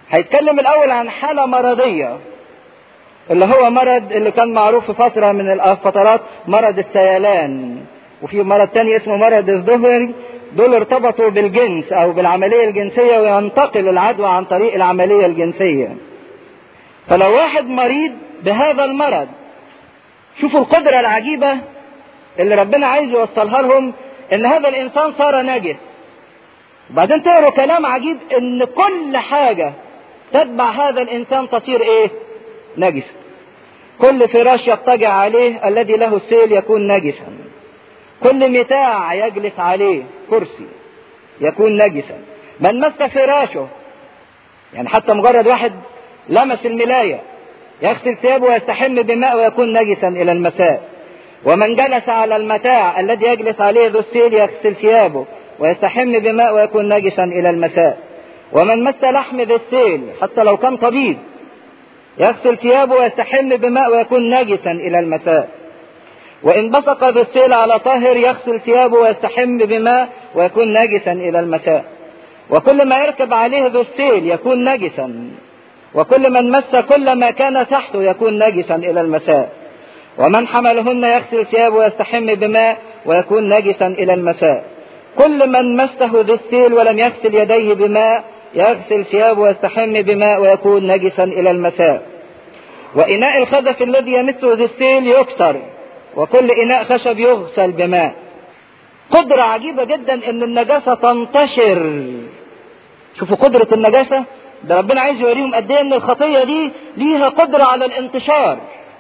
هيتكلم الاول عن حالة مرضية اللي هو مرض اللي كان معروف في فترة من الفترات مرض السيلان وفي مرض تاني اسمه مرض الظهر دول ارتبطوا بالجنس او بالعملية الجنسية وينتقل العدوى عن طريق العملية الجنسية فلو واحد مريض بهذا المرض شوفوا القدرة العجيبة اللي ربنا عايز يوصلها لهم ان هذا الانسان صار نجس وبعدين تقروا كلام عجيب ان كل حاجة تتبع هذا الانسان تصير ايه نجسا كل فراش يضطجع عليه الذي له السيل يكون نجسا كل متاع يجلس عليه كرسي يكون نجسا من مس فراشه يعني حتى مجرد واحد لمس الملاية يغسل ثيابه ويستحم بماء ويكون نجسا إلى المساء ومن جلس على المتاع الذي يجلس عليه ذو السيل يغسل ثيابه ويستحم بماء ويكون نجسا إلى المساء ومن مس لحم ذي السيل حتى لو كان طبيب يغسل ثيابه ويستحم بماء ويكون نجسا إلى المساء وإن بصق ذو السيل على طاهر يغسل ثيابه ويستحم بماء ويكون نجسا إلى المساء وكل ما يركب عليه ذو السيل يكون نجسا وكل من مس كل ما كان تحته يكون نجسا إلى المساء ومن حملهن يغسل ثيابه ويستحم بماء ويكون نجسا إلى المساء كل من مسه ذو السيل ولم يغسل يديه بماء يغسل ثيابه ويستحم بماء ويكون نجسا إلى المساء وإناء الخزف الذي يمسه ذو السيل يكسر وكل إناء خشب يغسل بماء قدرة عجيبة جدا إن النجاسة تنتشر شوفوا قدرة النجاسة ده ربنا عايز يوريهم قد ايه ان الخطيه دي ليها قدره على الانتشار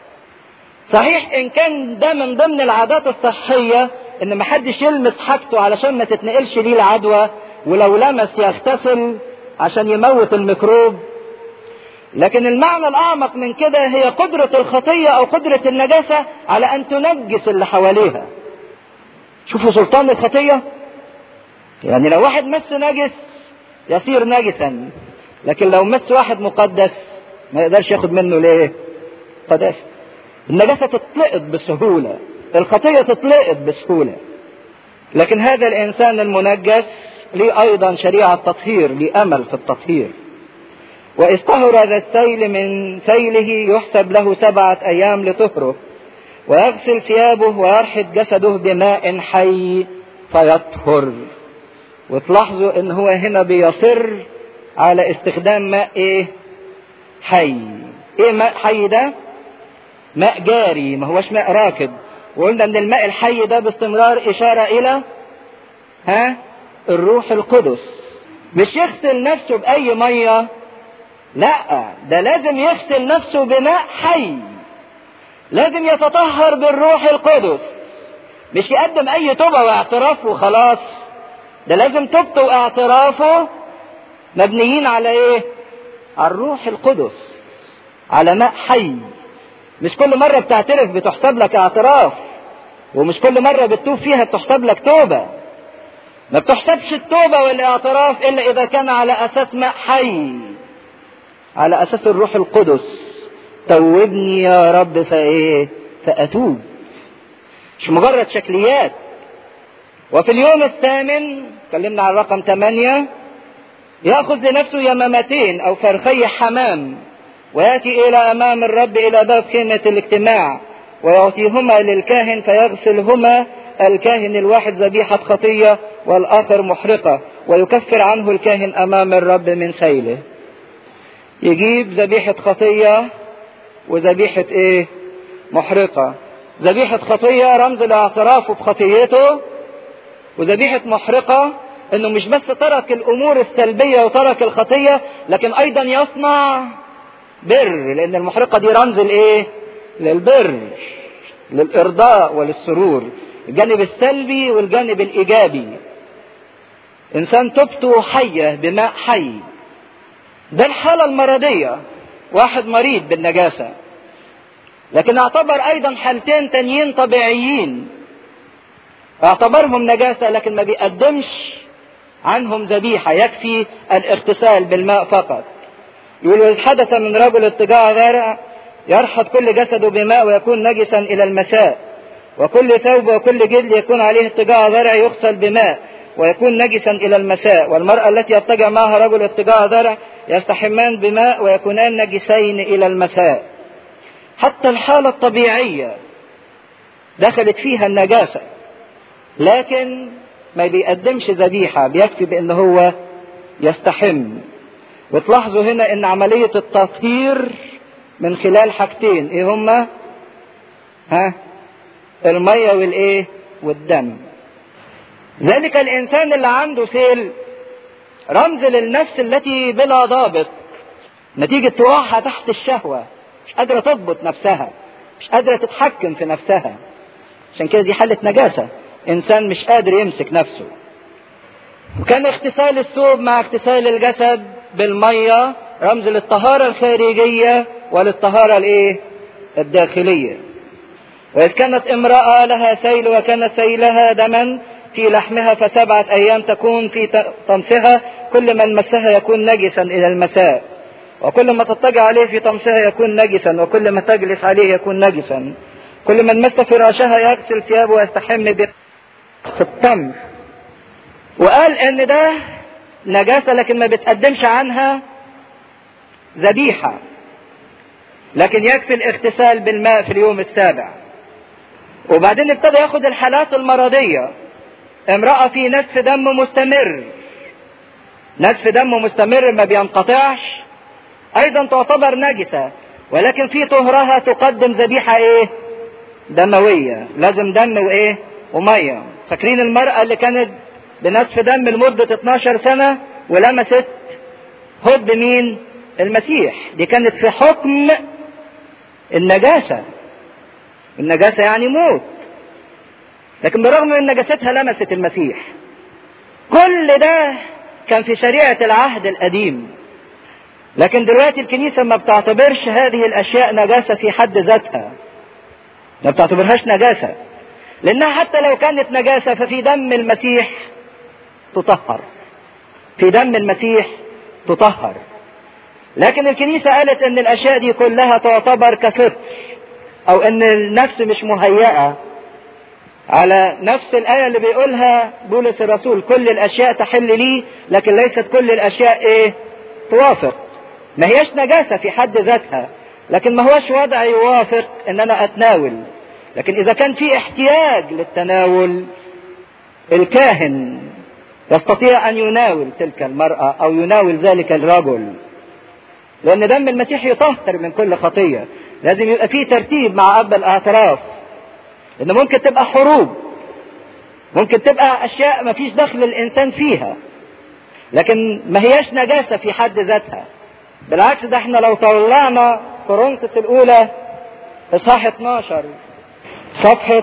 صحيح ان كان ده من ضمن العادات الصحيه ان محدش يلمس حاجته علشان ما تتنقلش ليه العدوى ولو لمس يغتسل عشان يموت الميكروب لكن المعنى الاعمق من كده هي قدرة الخطية او قدرة النجاسة على ان تنجس اللي حواليها شوفوا سلطان الخطية يعني لو واحد مس نجس يصير نجسا لكن لو مس واحد مقدس ما يقدرش ياخد منه ليه قداسة النجاسة تتلقط بسهولة الخطية تتلقط بسهولة لكن هذا الإنسان المنجس ليه أيضا شريعة تطهير ليه أمل في التطهير وإذ طهر ذا السيل من سيله يحسب له سبعة أيام لطهره ويغسل ثيابه ويرحد جسده بماء حي فيطهر وتلاحظوا ان هو هنا بيصر على استخدام ماء ايه حي ايه ماء حي ده ماء جاري ما هوش ماء راكد وقلنا ان الماء الحي ده باستمرار اشارة الى ها الروح القدس مش يغسل نفسه باي مية لا ده لازم يغسل نفسه بماء حي لازم يتطهر بالروح القدس مش يقدم اي توبة واعتراف وخلاص ده لازم توبته واعترافه مبنيين على ايه على الروح القدس على ماء حي مش كل مرة بتعترف بتحسب لك اعتراف ومش كل مرة بتتوب فيها بتحسب لك توبة ما بتحسبش التوبة والاعتراف الا اذا كان على اساس ماء حي على اساس الروح القدس توبني يا رب فايه فاتوب مش مجرد شكليات وفي اليوم الثامن اتكلمنا عن رقم ثمانية يأخذ لنفسه يمامتين أو فرخي حمام ويأتي إلى أمام الرب إلى باب خيمة الاجتماع ويعطيهما للكاهن فيغسلهما الكاهن الواحد ذبيحة خطية والآخر محرقة ويكفر عنه الكاهن أمام الرب من سيله يجيب ذبيحة خطية وذبيحة إيه محرقة ذبيحة خطية رمز لاعترافه بخطيته وذبيحة محرقة انه مش بس ترك الامور السلبية وترك الخطية لكن ايضا يصنع بر لان المحرقة دي رمز الايه للبر للارضاء وللسرور الجانب السلبي والجانب الايجابي انسان توبته حية بماء حي ده الحالة المرضية واحد مريض بالنجاسة لكن اعتبر ايضا حالتين تانيين طبيعيين اعتبرهم نجاسة لكن ما بيقدمش عنهم ذبيحة يكفي الاغتسال بالماء فقط يقول إذ حدث من رجل اتجاع ذارع يرحض كل جسده بماء ويكون نجسا إلى المساء وكل ثوب وكل جلد يكون عليه اتجاع ذرع يغسل بماء ويكون نجسا إلى المساء والمرأة التي يضطجع معها رجل اضطجاع ذرع يستحمان بماء ويكونان نجسين إلى المساء حتى الحالة الطبيعية دخلت فيها النجاسة لكن ما بيقدمش ذبيحة بيكفي بأن هو يستحم وتلاحظوا هنا ان عملية التطهير من خلال حاجتين ايه هما ها المية والايه والدم ذلك الانسان اللي عنده سيل رمز للنفس التي بلا ضابط نتيجة وقوعها تحت الشهوة مش قادرة تضبط نفسها مش قادرة تتحكم في نفسها عشان كده دي حالة نجاسة انسان مش قادر يمسك نفسه وكان اغتسال الثوب مع اغتسال الجسد بالمية رمز للطهارة الخارجية وللطهارة الايه الداخلية وإذ كانت امرأة لها سيل وكان سيلها دما في لحمها فسبعة أيام تكون في طمسها كل من مسها يكون نجسا إلى المساء وكل ما تضطجع عليه في طمسها يكون نجسا وكل ما تجلس عليه يكون نجسا كل من مس فراشها يغسل ثيابه ويستحم في الطمس وقال ان ده نجاسة لكن ما بتقدمش عنها ذبيحة لكن يكفي الاغتسال بالماء في اليوم السابع وبعدين ابتدى ياخد الحالات المرضية امرأة في نزف دم مستمر نزف دم مستمر ما بينقطعش ايضا تعتبر نجسة ولكن في طهرها تقدم ذبيحة ايه دموية لازم دم وايه ومية فاكرين المرأة اللي كانت بنزف دم لمدة 12 سنة ولمست هد مين المسيح دي كانت في حكم النجاسة النجاسة يعني موت لكن برغم من نجاستها لمست المسيح كل ده كان في شريعة العهد القديم لكن دلوقتي الكنيسة ما بتعتبرش هذه الأشياء نجاسة في حد ذاتها ما بتعتبرهاش نجاسة لأنها حتى لو كانت نجاسة ففي دم المسيح تطهر في دم المسيح تطهر لكن الكنيسة قالت ان الاشياء دي كلها تعتبر كفطر او ان النفس مش مهيئة على نفس الآية اللي بيقولها بولس الرسول كل الأشياء تحل لي لكن ليست كل الأشياء إيه توافق ما هيش نجاسة في حد ذاتها لكن ما هوش وضع يوافق ان انا اتناول لكن اذا كان في احتياج للتناول الكاهن يستطيع ان يناول تلك المرأة او يناول ذلك الرجل لان دم المسيح يطهر من كل خطية لازم يبقى في ترتيب مع اب الاعتراف ان ممكن تبقى حروب ممكن تبقى اشياء ما فيش دخل الانسان فيها لكن ما هياش نجاسة في حد ذاتها بالعكس ده احنا لو طلعنا كورنثوس الاولى اصحاح 12 صفحة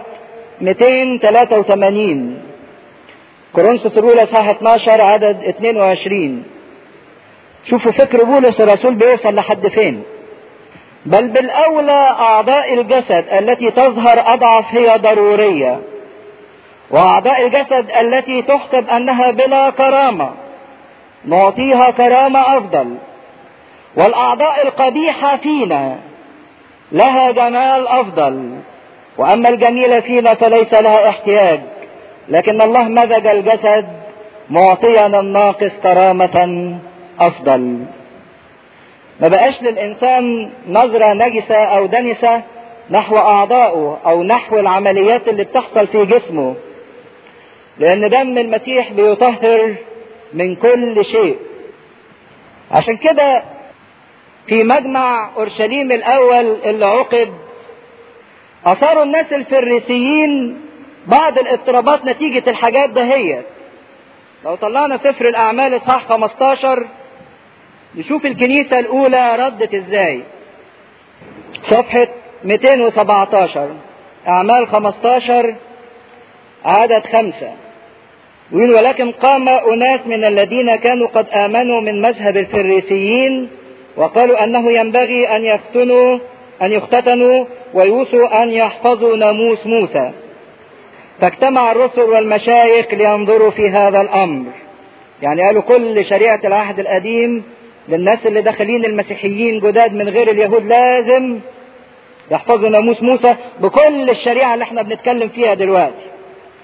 283 كورنثوس الاولى اصحاح 12 عدد 22 شوفوا فكر بولس الرسول بيوصل لحد فين بل بالاولى اعضاء الجسد التي تظهر اضعف هي ضرورية واعضاء الجسد التي تحسب انها بلا كرامة نعطيها كرامة افضل والاعضاء القبيحة فينا لها جمال افضل واما الجميلة فينا فليس لها احتياج لكن الله مزج الجسد معطيا الناقص كرامة افضل ما بقاش للانسان نظرة نجسة او دنسة نحو اعضائه او نحو العمليات اللي بتحصل في جسمه لان دم المسيح بيطهر من كل شيء عشان كده في مجمع اورشليم الاول اللي عقد اثاروا الناس الفريسيين بعض الاضطرابات نتيجة الحاجات دهيت لو طلعنا سفر الاعمال اصحاح 15 نشوف الكنيسة الاولى ردت ازاي صفحة 217 اعمال 15 عدد خمسة يقول ولكن قام أناس من الذين كانوا قد آمنوا من مذهب الفريسيين وقالوا أنه ينبغي أن يفتنوا أن يختتنوا ويوصوا أن يحفظوا ناموس موسى فاجتمع الرسل والمشايخ لينظروا في هذا الأمر يعني قالوا كل شريعة العهد القديم للناس اللي داخلين المسيحيين جداد من غير اليهود لازم يحفظوا ناموس موسى بكل الشريعة اللي احنا بنتكلم فيها دلوقتي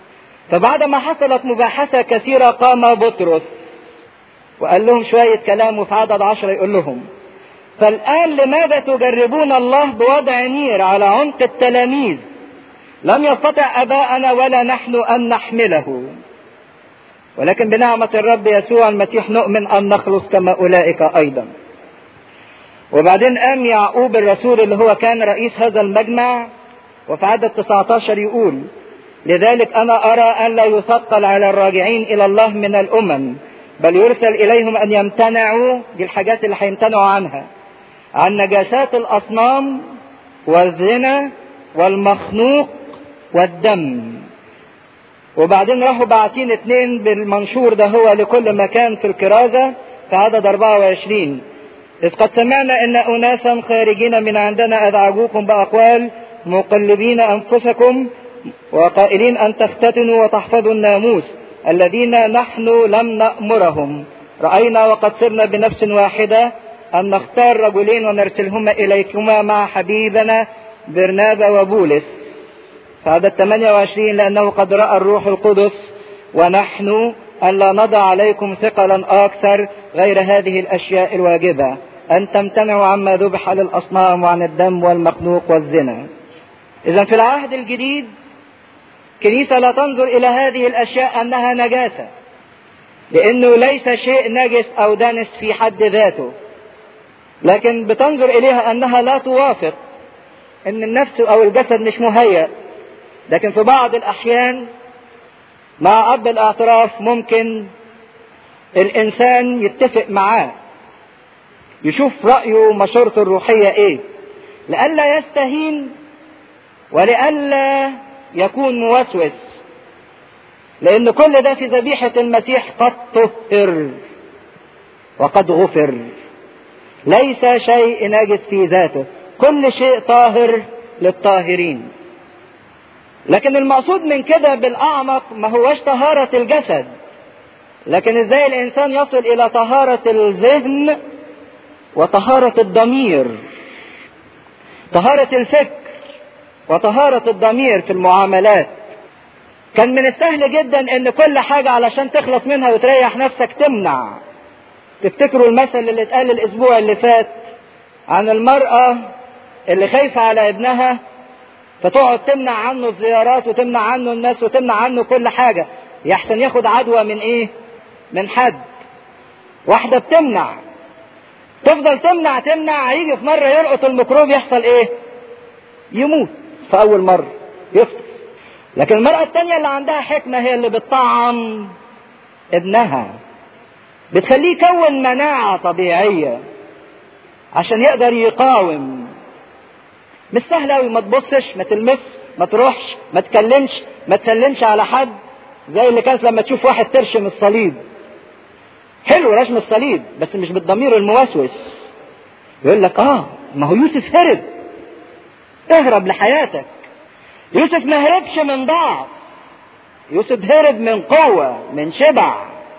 فبعد ما حصلت مباحثة كثيرة قام بطرس وقال لهم شوية كلام وفي عدد عشرة يقول لهم فالآن لماذا تجربون الله بوضع نير على عنق التلاميذ لم يستطع أباءنا ولا نحن أن نحمله ولكن بنعمة الرب يسوع المسيح نؤمن أن نخلص كما أولئك أيضا وبعدين قام يعقوب الرسول اللي هو كان رئيس هذا المجمع وفي عدد 19 يقول لذلك أنا أرى أن لا يثقل على الراجعين إلى الله من الأمم بل يرسل إليهم أن يمتنعوا دي الحاجات اللي هيمتنعوا عنها عن نجاسات الأصنام والزنا والمخنوق والدم وبعدين راحوا باعتين اتنين بالمنشور ده هو لكل مكان في الكرازة في عدد 24 إذ قد سمعنا أن أناسا خارجين من عندنا أزعجوكم بأقوال مقلبين أنفسكم وقائلين أن تختتنوا وتحفظوا الناموس الذين نحن لم نأمرهم رأينا وقد سرنا بنفس واحدة أن نختار رجلين ونرسلهما إليكما مع حبيبنا برنابا وبولس فهذا 28 لأنه قد رأى الروح القدس ونحن ألا نضع عليكم ثقلا أكثر غير هذه الأشياء الواجبة أن تمتنعوا عما ذبح للأصنام وعن الدم والمخنوق والزنا إذا في العهد الجديد كنيسة لا تنظر إلى هذه الأشياء أنها نجاسة لأنه ليس شيء نجس أو دنس في حد ذاته لكن بتنظر إليها أنها لا توافق أن النفس أو الجسد مش مهيأ لكن في بعض الأحيان مع أب الاعتراف ممكن الإنسان يتفق معاه يشوف رأيه ومشورته الروحية إيه لئلا يستهين ولئلا يكون موسوس لأن كل ده في ذبيحة المسيح قد طهر وقد غفر ليس شيء نجس في ذاته كل شيء طاهر للطاهرين لكن المقصود من كده بالأعمق ما هوش طهارة الجسد لكن ازاي الإنسان يصل إلى طهارة الذهن وطهارة الضمير طهارة الفكر وطهارة الضمير في المعاملات كان من السهل جدا ان كل حاجة علشان تخلص منها وتريح نفسك تمنع تفتكروا المثل اللي اتقال الاسبوع اللي فات عن المرأة اللي خايفة على ابنها فتقعد تمنع عنه الزيارات وتمنع عنه الناس وتمنع عنه كل حاجة يحسن ياخد عدوى من ايه من حد واحدة بتمنع تفضل تمنع تمنع هيجي في مرة يلقط الميكروب يحصل ايه يموت في اول مرة يفطس لكن المرأة التانية اللي عندها حكمة هي اللي بتطعم ابنها بتخليه يكون مناعة طبيعية عشان يقدر يقاوم مش سهل قوي ما تبصش ما تلمس ما تروحش ما تكلمش ما تسلمش على حد زي اللي كانت لما تشوف واحد ترشم الصليب حلو رسم الصليب بس مش بالضمير الموسوس يقول لك اه ما هو يوسف هرب اهرب لحياتك يوسف ما هربش من ضعف يوسف هرب من قوة من شبع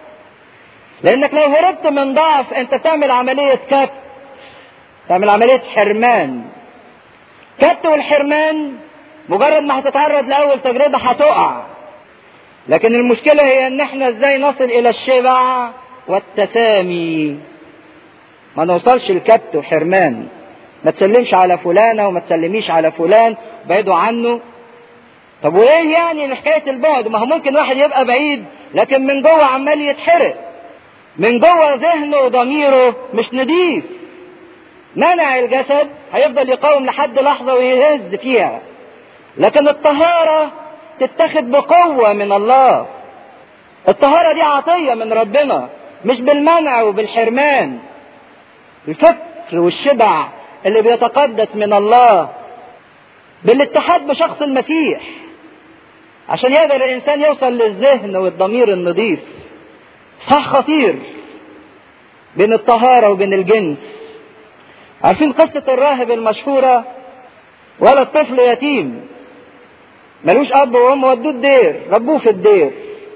لانك لو هربت من ضعف انت تعمل عملية كبت تعمل عملية حرمان كبت والحرمان مجرد ما هتتعرض لأول تجربة هتقع لكن المشكلة هي ان احنا ازاي نصل الى الشبع والتسامي ما نوصلش الكبت وحرمان ما تسلمش على فلانة وما تسلميش على فلان بعيدوا عنه طب وايه يعني حكاية البعد ما هو ممكن واحد يبقى بعيد لكن من جوه عمال يتحرق من جوه ذهنه وضميره مش نضيف منع الجسد هيفضل يقاوم لحد لحظة ويهز فيها لكن الطهارة تتخذ بقوة من الله الطهارة دي عطية من ربنا مش بالمنع وبالحرمان الفكر والشبع اللي بيتقدس من الله بالاتحاد بشخص المسيح عشان يقدر الانسان يوصل للذهن والضمير النظيف صح خطير بين الطهارة وبين الجنس عارفين قصة الراهب المشهورة ولا الطفل يتيم ملوش اب وام ودوه الدير ربوه في الدير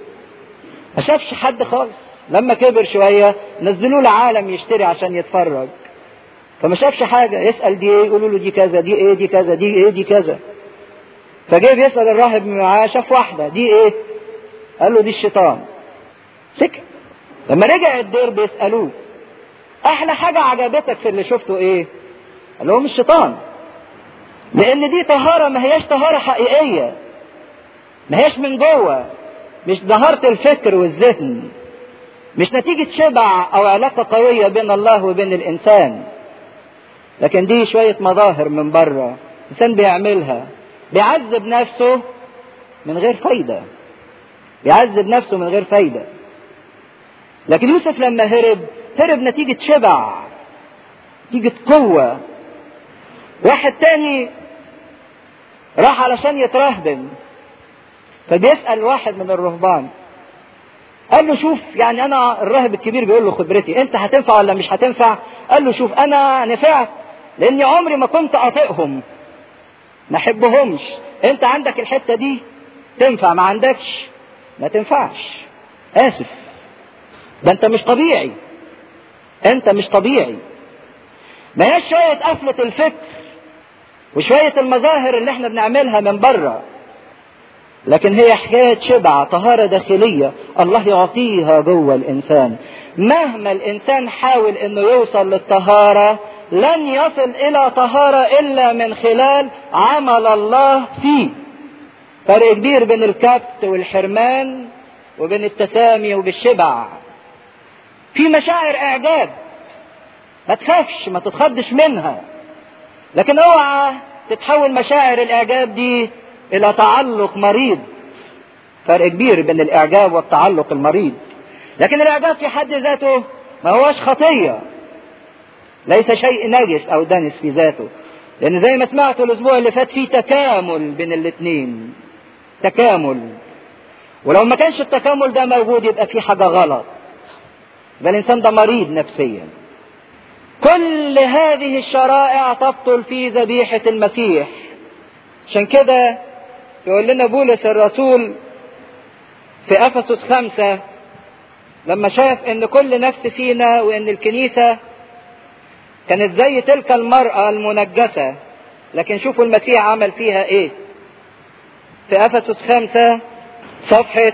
ما شافش حد خالص لما كبر شوية نزلوه لعالم يشتري عشان يتفرج فما شافش حاجة يسأل دي ايه يقولوا له دي كذا دي ايه دي كذا دي ايه دي كذا فجاي بيسأل الراهب معاه شاف واحدة دي ايه قال له دي الشيطان سكت لما رجع الدير بيسألوه احلى حاجة عجبتك في اللي شفته ايه قال لهم الشيطان لان دي طهارة ما هياش طهارة حقيقية ما هياش من جوه مش طهارة الفكر والذهن مش نتيجة شبع او علاقة قوية بين الله وبين الانسان لكن دي شوية مظاهر من بره الانسان بيعملها بيعذب نفسه من غير فايدة بيعذب نفسه من غير فايدة لكن يوسف لما هرب هرب نتيجة شبع نتيجة قوة واحد تاني راح علشان يترهبن فبيسأل واحد من الرهبان قال له شوف يعني انا الراهب الكبير بيقول له خبرتي انت هتنفع ولا مش هتنفع قال له شوف انا نفعت لاني عمري ما كنت اطيقهم ما احبهمش انت عندك الحته دي تنفع ما عندكش ما تنفعش اسف ده انت مش طبيعي انت مش طبيعي ما هيش شوية قفلة الفكر وشوية المظاهر اللي احنا بنعملها من بره لكن هي حكاية شبع طهارة داخلية الله يعطيها جوه الإنسان مهما الإنسان حاول إنه يوصل للطهارة لن يصل إلى طهارة إلا من خلال عمل الله فيه فرق كبير بين الكبت والحرمان وبين التسامي وبالشبع في مشاعر إعجاب ما تخافش ما تتخضش منها لكن اوعى تتحول مشاعر الإعجاب دي الى تعلق مريض فرق كبير بين الاعجاب والتعلق المريض لكن الاعجاب في حد ذاته ما هوش خطيه ليس شيء نجس او دنس في ذاته لان زي ما سمعتوا الاسبوع اللي فات في تكامل بين الاثنين تكامل ولو ما كانش التكامل ده موجود يبقى في حاجه غلط يبقى الانسان ده مريض نفسيا كل هذه الشرائع تبطل في ذبيحه المسيح عشان كده يقول لنا بولس الرسول في افسس خمسة لما شاف ان كل نفس فينا وان الكنيسة كانت زي تلك المرأة المنجسة لكن شوفوا المسيح عمل فيها ايه في افسس خمسة صفحة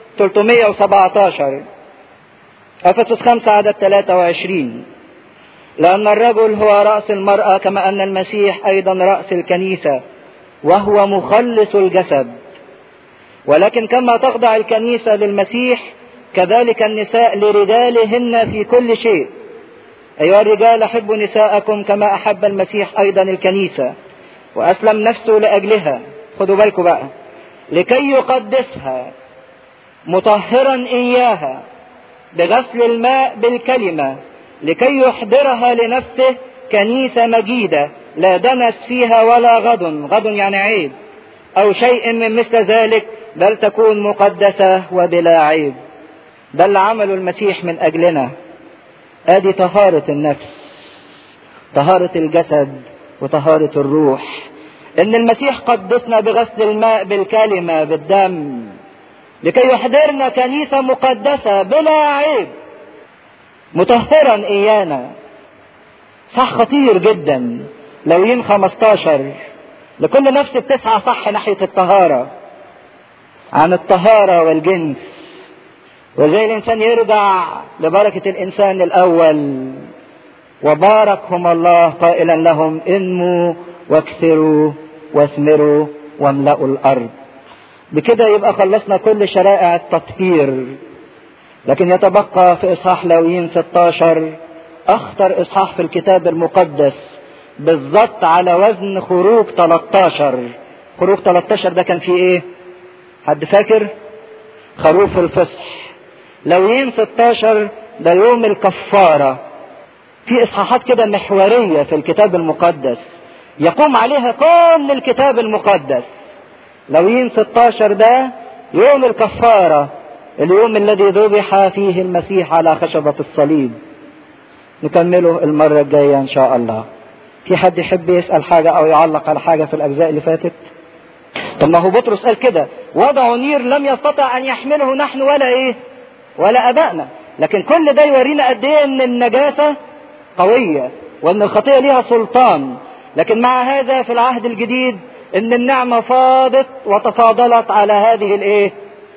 317 افسس خمسة عدد 23 لأن الرجل هو رأس المرأة كما أن المسيح أيضا رأس الكنيسة وهو مخلص الجسد ولكن كما تخضع الكنيسة للمسيح كذلك النساء لرجالهن في كل شيء أيها الرجال أحبوا نساءكم كما أحب المسيح أيضا الكنيسة وأسلم نفسه لأجلها خدوا بالكم بقى لكي يقدسها مطهرا إياها بغسل الماء بالكلمة لكي يحضرها لنفسه كنيسة مجيدة لا دنس فيها ولا غد غد يعني عيب أو شيء من مثل ذلك بل تكون مقدسة وبلا عيب ده اللي عمله المسيح من أجلنا ادي طهارة النفس طهارة الجسد وطهارة الروح ان المسيح قدسنا بغسل الماء بالكلمة بالدم لكي يحضرنا كنيسة مقدسة بلا عيب مطهرا ايانا صح خطير جدا لوين 15 لكل نفس بتسعى صح ناحية الطهارة عن الطهارة والجنس وزي الإنسان يرجع لبركة الإنسان الأول وباركهم الله قائلا لهم انموا واكثروا واثمروا واملأوا الأرض بكده يبقى خلصنا كل شرائع التطهير لكن يتبقى في إصحاح لاويين 16 أخطر إصحاح في الكتاب المقدس بالظبط على وزن خروج 13 خروج 13 ده كان فيه ايه حد فاكر خروف الفصح لويين 16 ده يوم الكفارة في اصحاحات كده محورية في الكتاب المقدس يقوم عليها كل الكتاب المقدس لويين 16 ده يوم الكفارة اليوم الذي ذبح فيه المسيح على خشبة الصليب نكمله المرة الجاية ان شاء الله في حد يحب يسأل حاجة أو يعلق على حاجة في الأجزاء اللي فاتت؟ طب ما هو بطرس قال كده وضعوا نير لم يستطع أن يحمله نحن ولا إيه؟ ولا أبائنا، لكن كل ده يورينا قد إيه إن النجاسة قوية وإن الخطية ليها سلطان، لكن مع هذا في العهد الجديد إن النعمة فاضت وتفاضلت على هذه الإيه؟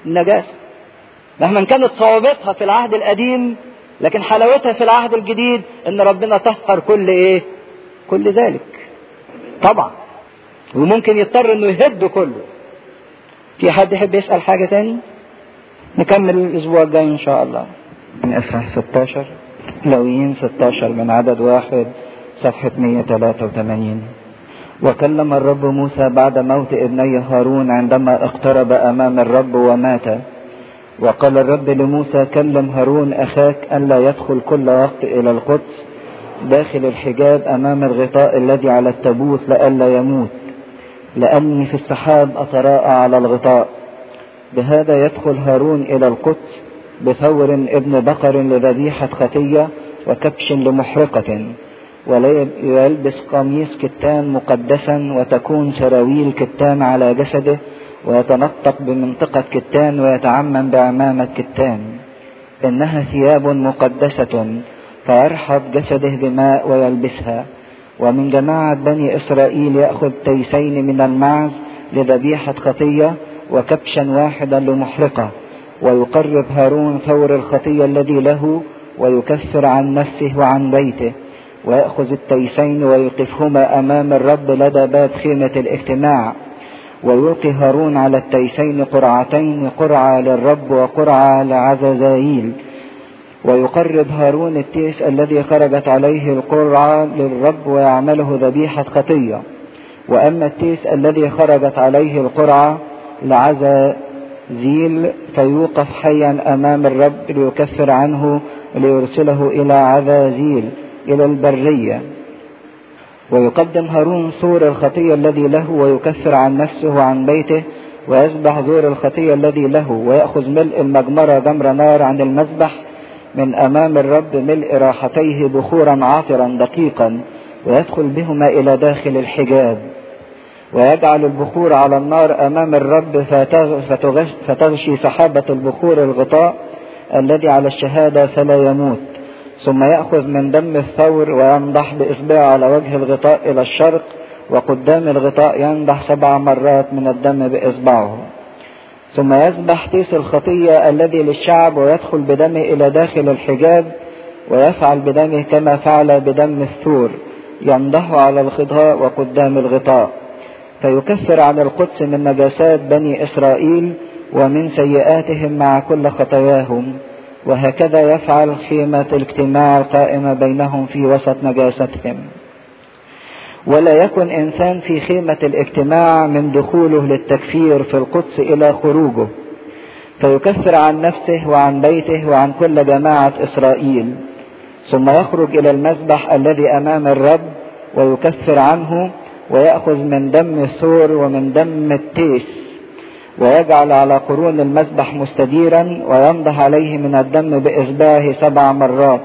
النجاسة مهما كانت صعوبتها في العهد القديم لكن حلاوتها في العهد الجديد ان ربنا طهر كل ايه كل ذلك طبعا وممكن يضطر انه يهد كله في حد يحب يسأل حاجة تاني نكمل الاسبوع الجاي ان شاء الله من اصحاح 16 لويين 16 من عدد واحد صفحة 183 وكلم الرب موسى بعد موت ابني هارون عندما اقترب امام الرب ومات وقال الرب لموسى كلم هارون اخاك الا يدخل كل وقت الى القدس داخل الحجاب امام الغطاء الذي على التابوت لئلا يموت لاني في السحاب اتراءى على الغطاء بهذا يدخل هارون الى القدس بثور ابن بقر لذبيحة خطية وكبش لمحرقة ولا يلبس قميص كتان مقدسا وتكون سراويل كتان على جسده ويتنطق بمنطقة كتان ويتعمم بعمامة كتان إنها ثياب مقدسة فيرحب جسده بماء ويلبسها ومن جماعة بني إسرائيل يأخذ تيسين من المعز لذبيحة خطية وكبشا واحدا لمحرقة ويقرب هارون ثور الخطية الذي له ويكفر عن نفسه وعن بيته ويأخذ التيسين ويوقفهما أمام الرب لدى باب خيمة الاجتماع ويلقي هارون على التيسين قرعتين قرعة للرب وقرعة لعزازايل ويقرب هارون التيس الذي خرجت عليه القرعة للرب ويعمله ذبيحة خطية وأما التيس الذي خرجت عليه القرعة لعزازيل فيوقف حيا أمام الرب ليكفر عنه ليرسله إلى عزازيل إلى البرية ويقدم هارون سور الخطية الذي له ويكفر عن نفسه وعن بيته ويذبح زور الخطية الذي له ويأخذ ملء المجمرة جمر نار عن المذبح من أمام الرب ملء راحتيه بخورا عاطرا دقيقا ويدخل بهما إلى داخل الحجاب ويجعل البخور على النار أمام الرب فتغشي سحابة البخور الغطاء الذي على الشهادة فلا يموت ثم يأخذ من دم الثور وينضح بإصبعه على وجه الغطاء إلى الشرق وقدام الغطاء ينضح سبع مرات من الدم بإصبعه ثم يذبح تيس الخطية الذي للشعب ويدخل بدمه إلى داخل الحجاب ويفعل بدمه كما فعل بدم الثور ينضح على الغطاء وقدام الغطاء فيكفر عن القدس من نجاسات بني إسرائيل ومن سيئاتهم مع كل خطاياهم وهكذا يفعل خيمة الاجتماع القائمة بينهم في وسط نجاستهم ولا يكن إنسان في خيمة الاجتماع من دخوله للتكفير في القدس إلى خروجه فيكفر عن نفسه وعن بيته وعن كل جماعة إسرائيل ثم يخرج إلى المذبح الذي أمام الرب ويكفر عنه ويأخذ من دم الثور ومن دم التيس ويجعل على قرون المذبح مستديرا ويمضح عليه من الدم بإصبعه سبع مرات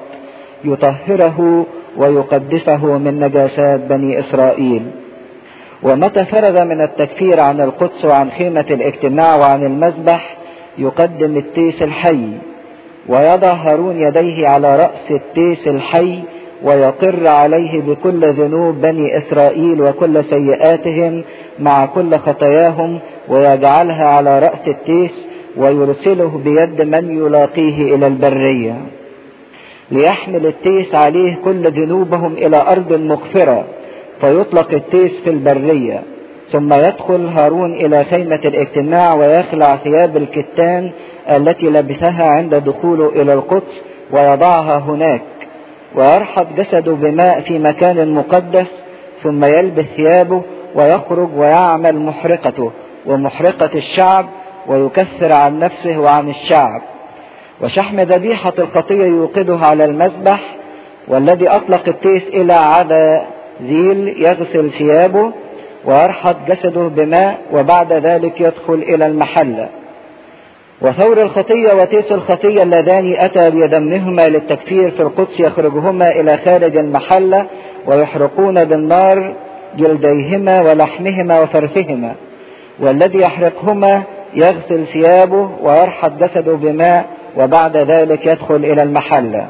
يطهره ويقدسه من نجاسات بني إسرائيل ومتى فرغ من التكفير عن القدس وعن خيمة الاجتماع وعن المذبح يقدم التيس الحي ويضع هارون يديه على رأس التيس الحي ويقر عليه بكل ذنوب بني إسرائيل وكل سيئاتهم مع كل خطاياهم ويجعلها على رأس التيس ويرسله بيد من يلاقيه إلى البرية ليحمل التيس عليه كل ذنوبهم إلى أرض مغفرة فيطلق التيس في البرية ثم يدخل هارون إلى خيمة الاجتماع ويخلع ثياب الكتان التي لبسها عند دخوله إلى القدس ويضعها هناك ويرحب جسده بماء في مكان مقدس ثم يلبس ثيابه ويخرج ويعمل محرقته ومحرقة الشعب ويكثر عن نفسه وعن الشعب وشحم ذبيحة الخطية يوقده على المذبح والذي أطلق التيس إلى عدا زيل يغسل ثيابه ويرحض جسده بماء وبعد ذلك يدخل إلى المحلة وثور الخطية وتيس الخطية اللذان أتى بيدمهما للتكفير في القدس يخرجهما إلى خارج المحلة ويحرقون بالنار جلديهما ولحمهما وفرثهما والذي يحرقهما يغسل ثيابه ويرحض جسده بماء وبعد ذلك يدخل إلى المحلة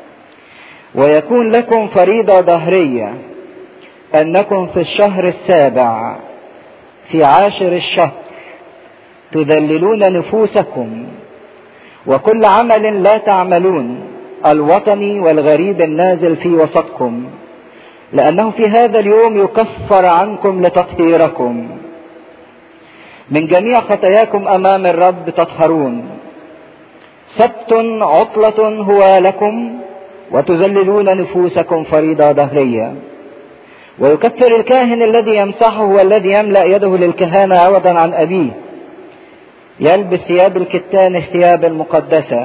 ويكون لكم فريضة ظهرية أنكم في الشهر السابع في عاشر الشهر تذللون نفوسكم وكل عمل لا تعملون الوطني والغريب النازل في وسطكم لأنه في هذا اليوم يكفر عنكم لتطهيركم من جميع خطاياكم أمام الرب تطهرون سبت عطلة هو لكم وتذللون نفوسكم فريضة دهرية ويكفر الكاهن الذي يمسحه والذي يملأ يده للكهانة عوضا عن أبيه يلبس ثياب الكتان الثياب المقدسة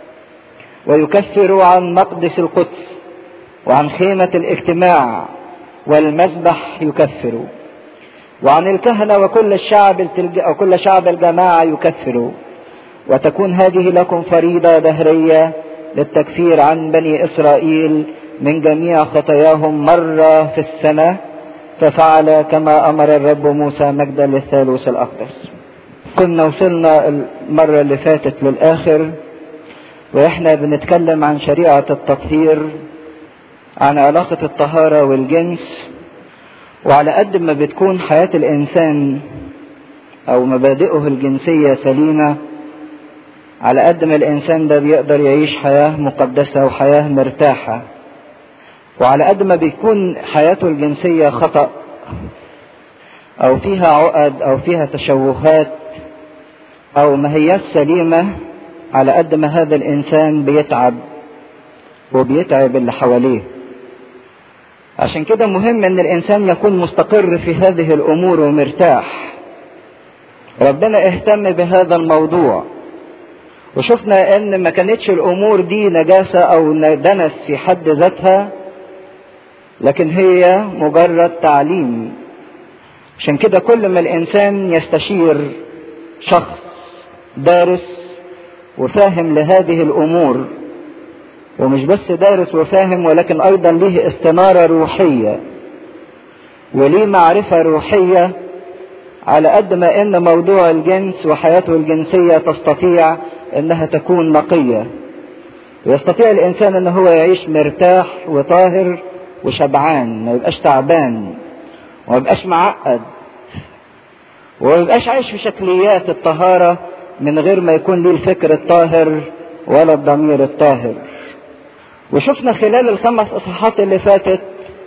ويكفر عن مقدس القدس وعن خيمة الاجتماع والمذبح يكفر وعن الكهنة وكل الشعب التلج... وكل شعب الجماعة يكفر وتكون هذه لكم فريضة دهرية للتكفير عن بني إسرائيل من جميع خطاياهم مرة في السنة ففعل كما أمر الرب موسى مجدا للثالوث الأقدس كنا وصلنا المرة اللي فاتت للآخر وإحنا بنتكلم عن شريعة التطهير عن علاقة الطهارة والجنس وعلى قد ما بتكون حياة الإنسان أو مبادئه الجنسية سليمة على قد ما الإنسان ده بيقدر يعيش حياة مقدسة وحياة مرتاحة وعلى قد ما بيكون حياته الجنسية خطأ أو فيها عقد أو فيها تشوهات أو ما هياش سليمة على قد ما هذا الإنسان بيتعب وبيتعب اللي حواليه عشان كده مهم ان الانسان يكون مستقر في هذه الامور ومرتاح ربنا اهتم بهذا الموضوع وشفنا ان ما كانتش الامور دي نجاسة او دنس في حد ذاتها لكن هي مجرد تعليم عشان كده كل ما الانسان يستشير شخص دارس وفاهم لهذه الامور ومش بس دارس وفاهم ولكن ايضا ليه استنارة روحية وليه معرفة روحية على قد ما ان موضوع الجنس وحياته الجنسية تستطيع انها تكون نقية ويستطيع الانسان ان هو يعيش مرتاح وطاهر وشبعان ما يبقاش تعبان وما يبقاش معقد وما يبقاش عايش في شكليات الطهارة من غير ما يكون ليه الفكر الطاهر ولا الضمير الطاهر وشفنا خلال الخمس اصحاحات اللي فاتت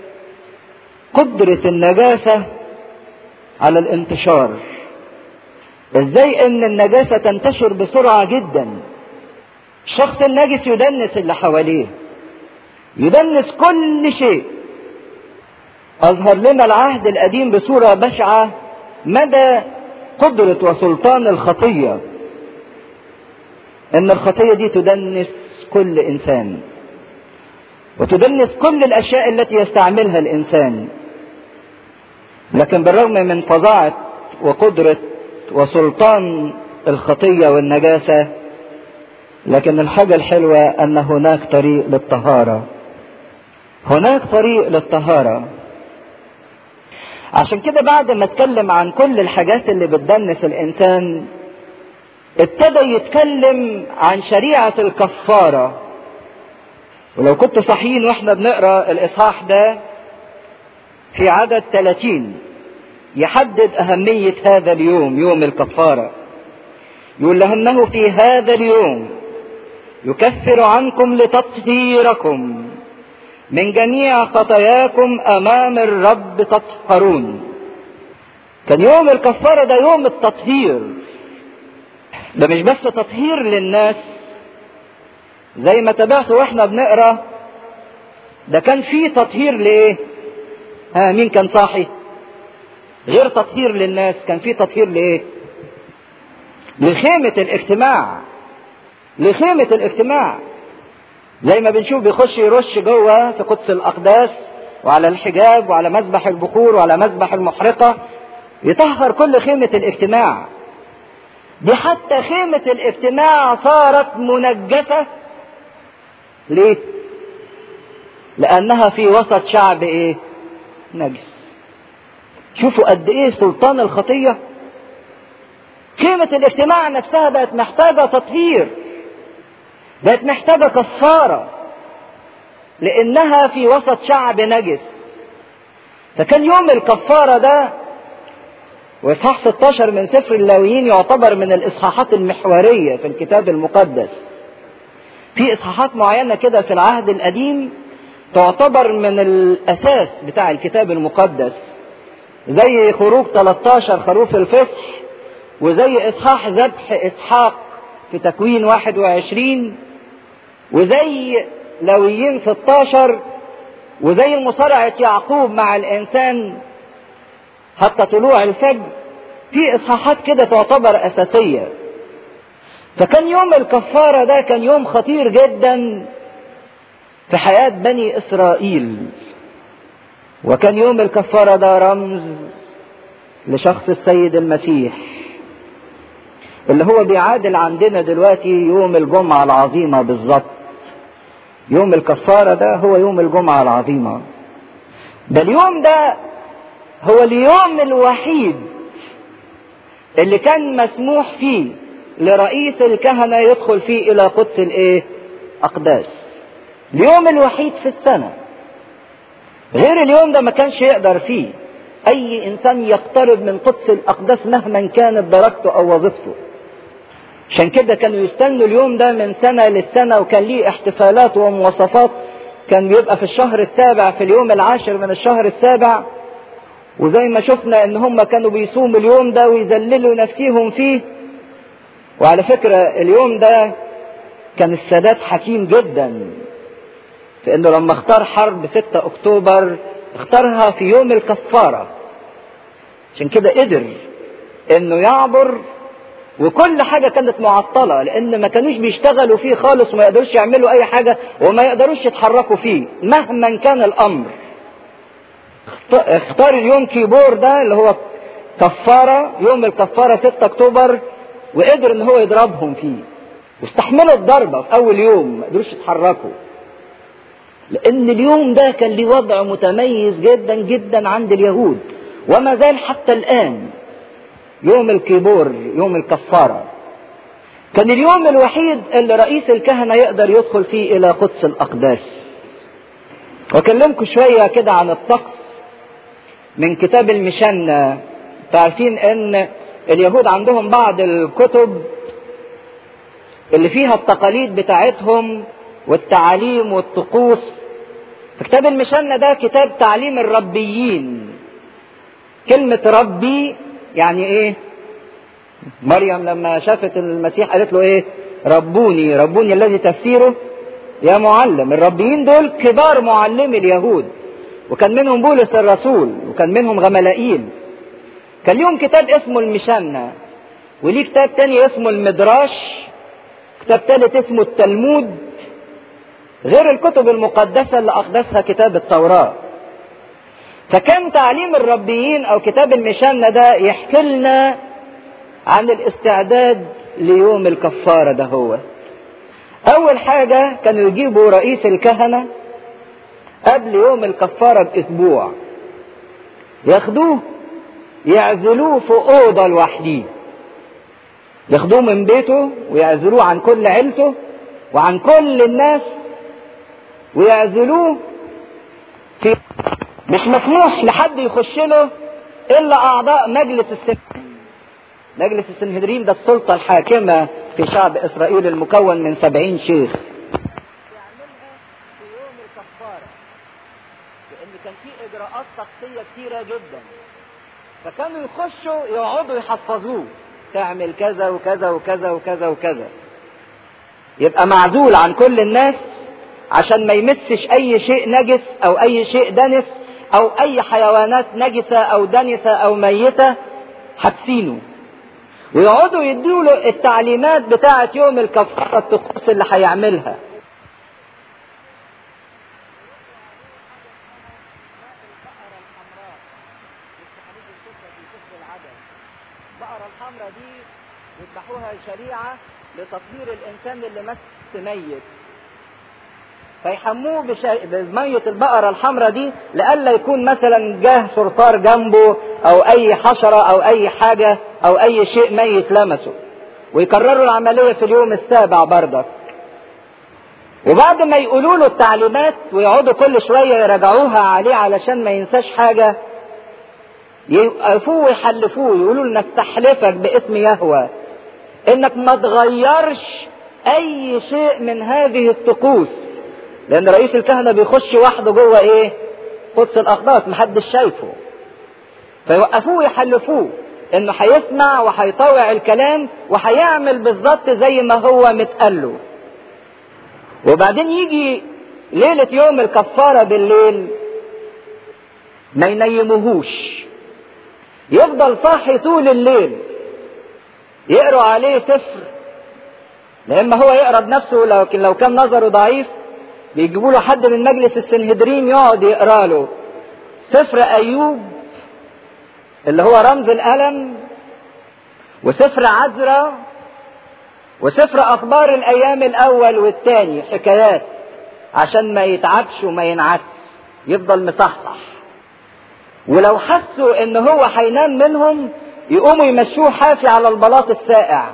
قدرة النجاسة على الانتشار ازاي ان النجاسة تنتشر بسرعة جدا الشخص النجس يدنس اللي حواليه يدنس كل شيء اظهر لنا العهد القديم بصورة بشعة مدى قدرة وسلطان الخطية ان الخطية دي تدنس كل انسان وتدنس كل الاشياء التي يستعملها الانسان لكن بالرغم من فظاعة وقدرة وسلطان الخطية والنجاسة لكن الحاجة الحلوة ان هناك طريق للطهارة هناك طريق للطهارة عشان كده بعد ما اتكلم عن كل الحاجات اللي بتدنس الانسان ابتدى يتكلم عن شريعة الكفارة ولو كنت صحيين واحنا بنقرا الاصحاح ده في عدد 30 يحدد اهمية هذا اليوم يوم الكفارة يقول لأنه في هذا اليوم يكفر عنكم لتطهيركم من جميع خطاياكم امام الرب تطهرون كان يوم الكفارة ده يوم التطهير ده مش بس تطهير للناس زي ما تابعتوا واحنا بنقرا ده كان في تطهير لايه ها مين كان صاحي غير تطهير للناس كان في تطهير لايه لخيمة الاجتماع لخيمة الاجتماع زي ما بنشوف بيخش يرش جوه في قدس الاقداس وعلى الحجاب وعلى مذبح البخور وعلى مذبح المحرقة يطهر كل خيمة الاجتماع دي حتى خيمة الاجتماع صارت منجسة ليه؟ لأنها في وسط شعب إيه؟ نجس. شوفوا قد إيه سلطان الخطية. قيمة الاجتماع نفسها بقت محتاجة تطهير. بقت محتاجة كفارة. لأنها في وسط شعب نجس. فكان يوم الكفارة ده واصحاح 16 من سفر اللاويين يعتبر من الاصحاحات المحوريه في الكتاب المقدس في اصحاحات معينه كده في العهد القديم تعتبر من الاساس بتاع الكتاب المقدس زي خروج 13 خروف الفصح وزي اصحاح ذبح اسحاق في تكوين 21 وزي لويين 16 وزي مصارعة يعقوب مع الإنسان حتى طلوع الفجر في إصحاحات كده تعتبر أساسية فكان يوم الكفارة ده كان يوم خطير جدا في حياة بني إسرائيل وكان يوم الكفارة ده رمز لشخص السيد المسيح اللي هو بيعادل عندنا دلوقتي يوم الجمعة العظيمة بالظبط يوم الكفارة ده هو يوم الجمعة العظيمة ده اليوم ده هو اليوم الوحيد اللي كان مسموح فيه لرئيس الكهنة يدخل فيه إلى قدس الإيه؟ أقداس. اليوم الوحيد في السنة. غير اليوم ده ما كانش يقدر فيه أي إنسان يقترب من قدس الأقداس مهما كانت درجته أو وظيفته. عشان كده كانوا يستنوا اليوم ده من سنة للسنة وكان ليه احتفالات ومواصفات كان بيبقى في الشهر السابع في اليوم العاشر من الشهر السابع وزي ما شفنا ان هم كانوا بيصوموا اليوم ده ويذللوا نفسيهم فيه وعلى فكرة اليوم ده كان السادات حكيم جدا في انه لما اختار حرب 6 اكتوبر اختارها في يوم الكفارة عشان كده قدر انه يعبر وكل حاجة كانت معطلة لأن ما كانوش بيشتغلوا فيه خالص وما يقدروش يعملوا أي حاجة وما يقدروش يتحركوا فيه مهما كان الأمر اختار اليوم كيبور ده اللي هو كفارة يوم الكفارة 6 أكتوبر وقدر إن هو يضربهم فيه واستحملوا الضربة في أول يوم ما قدروش يتحركوا لأن اليوم ده كان ليه وضع متميز جدا جدا عند اليهود وما زال حتى الآن يوم الكيبور يوم الكفارة كان اليوم الوحيد اللي رئيس الكهنة يقدر يدخل فيه إلى قدس الأقداس وأكلمكم شوية كده عن الطقس من كتاب المشنة تعرفين ان اليهود عندهم بعض الكتب اللي فيها التقاليد بتاعتهم والتعاليم والطقوس كتاب المشنة ده كتاب تعليم الربيين كلمة ربي يعني ايه مريم لما شافت المسيح قالت له ايه ربوني ربوني الذي تفسيره يا معلم الربيين دول كبار معلمي اليهود وكان منهم بولس الرسول وكان منهم غملائيل كان ليهم كتاب اسمه المشنة وليه كتاب تاني اسمه المدراش كتاب تالت اسمه التلمود غير الكتب المقدسة اللي أقدسها كتاب التوراة فكان تعليم الربيين أو كتاب المشنة ده يحكي لنا عن الاستعداد ليوم الكفارة ده هو أول حاجة كانوا يجيبوا رئيس الكهنة قبل يوم الكفارة بأسبوع ياخدوه يعزلوه في أوضة لوحده ياخدوه من بيته ويعزلوه عن كل عيلته وعن كل الناس ويعزلوه في مش مسموح لحد يخش له إلا أعضاء مجلس السنهدرين مجلس السنهدرين ده السلطة الحاكمة في شعب إسرائيل المكون من سبعين شيخ لان كان في اجراءات شخصيه كتيره جدا فكانوا يخشوا يقعدوا يحفظوه تعمل كذا وكذا وكذا وكذا وكذا يبقى معزول عن كل الناس عشان ما يمسش اي شيء نجس او اي شيء دنس او اي حيوانات نجسه او دنسه او ميته حابسينه ويقعدوا يدوا له التعليمات بتاعه يوم الكفاره الطقوس اللي هيعملها البقرة الحمراء دي يذبحوها شريعة لتطهير الإنسان اللي مس ميت فيحموه بشي... بمية البقرة الحمراء دي لئلا يكون مثلا جاه صرصار جنبه أو أي حشرة أو أي حاجة أو أي شيء ميت لمسه ويكرروا العملية في اليوم السابع بردك وبعد ما يقولوا له التعليمات ويقعدوا كل شوية يراجعوها عليه علشان ما ينساش حاجة يوقفوه ويحلفوه يقولوا له نستحلفك باسم يهوى انك ما تغيرش اي شيء من هذه الطقوس لان رئيس الكهنه بيخش وحده جوه ايه قدس الاقداس محدش شايفه فيوقفوه ويحلفوه انه هيسمع وهيطوع الكلام وهيعمل بالظبط زي ما هو متقاله وبعدين يجي ليلة يوم الكفارة بالليل ما ينيموهوش يفضل صاحي طول الليل يقروا عليه سفر لما هو يقرا بنفسه لكن لو كان نظره ضعيف بيجيبوا له حد من مجلس السنهدرين يقعد يقرا له سفر ايوب اللي هو رمز الالم وسفر عذراء وسفر اخبار الايام الاول والثاني حكايات عشان ما يتعبش وما ينعس يفضل مصحصح ولو حسوا ان هو هينام منهم يقوموا يمشوه حافي على البلاط الساقع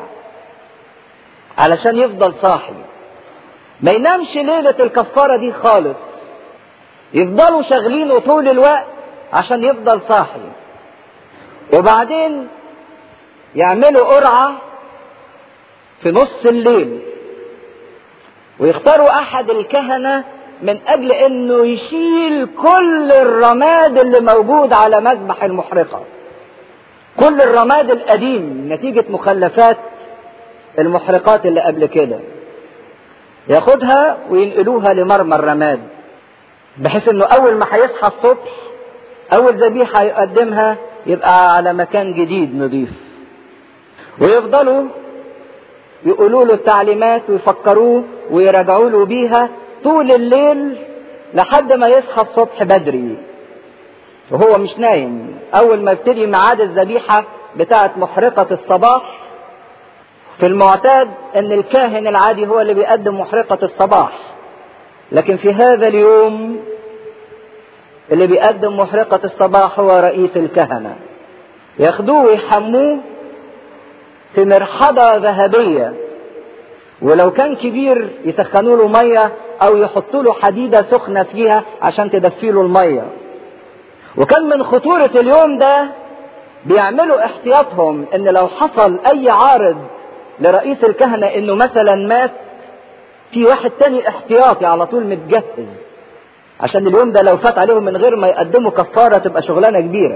علشان يفضل صاحي ما ينامش ليلة الكفارة دي خالص يفضلوا شغلينه طول الوقت عشان يفضل صاحي وبعدين يعملوا قرعة في نص الليل ويختاروا احد الكهنة من اجل انه يشيل كل الرماد اللي موجود على مذبح المحرقة كل الرماد القديم نتيجة مخلفات المحرقات اللي قبل كده ياخدها وينقلوها لمرمى الرماد بحيث انه اول ما هيصحى الصبح اول ذبيحة يقدمها يبقى على مكان جديد نظيف ويفضلوا يقولوا له التعليمات ويفكروه ويراجعوا له بيها طول الليل لحد ما يصحى الصبح بدري وهو مش نايم اول ما يبتدي ميعاد الذبيحة بتاعة محرقة الصباح في المعتاد ان الكاهن العادي هو اللي بيقدم محرقة الصباح لكن في هذا اليوم اللي بيقدم محرقة الصباح هو رئيس الكهنة ياخدوه ويحموه في مرحضة ذهبية ولو كان كبير يسخنوا له مية او يحطوا له حديدة سخنة فيها عشان تدفي له المية وكان من خطورة اليوم ده بيعملوا احتياطهم ان لو حصل اي عارض لرئيس الكهنة انه مثلا مات في واحد تاني احتياطي على طول متجهز عشان اليوم ده لو فات عليهم من غير ما يقدموا كفارة تبقى شغلانة كبيرة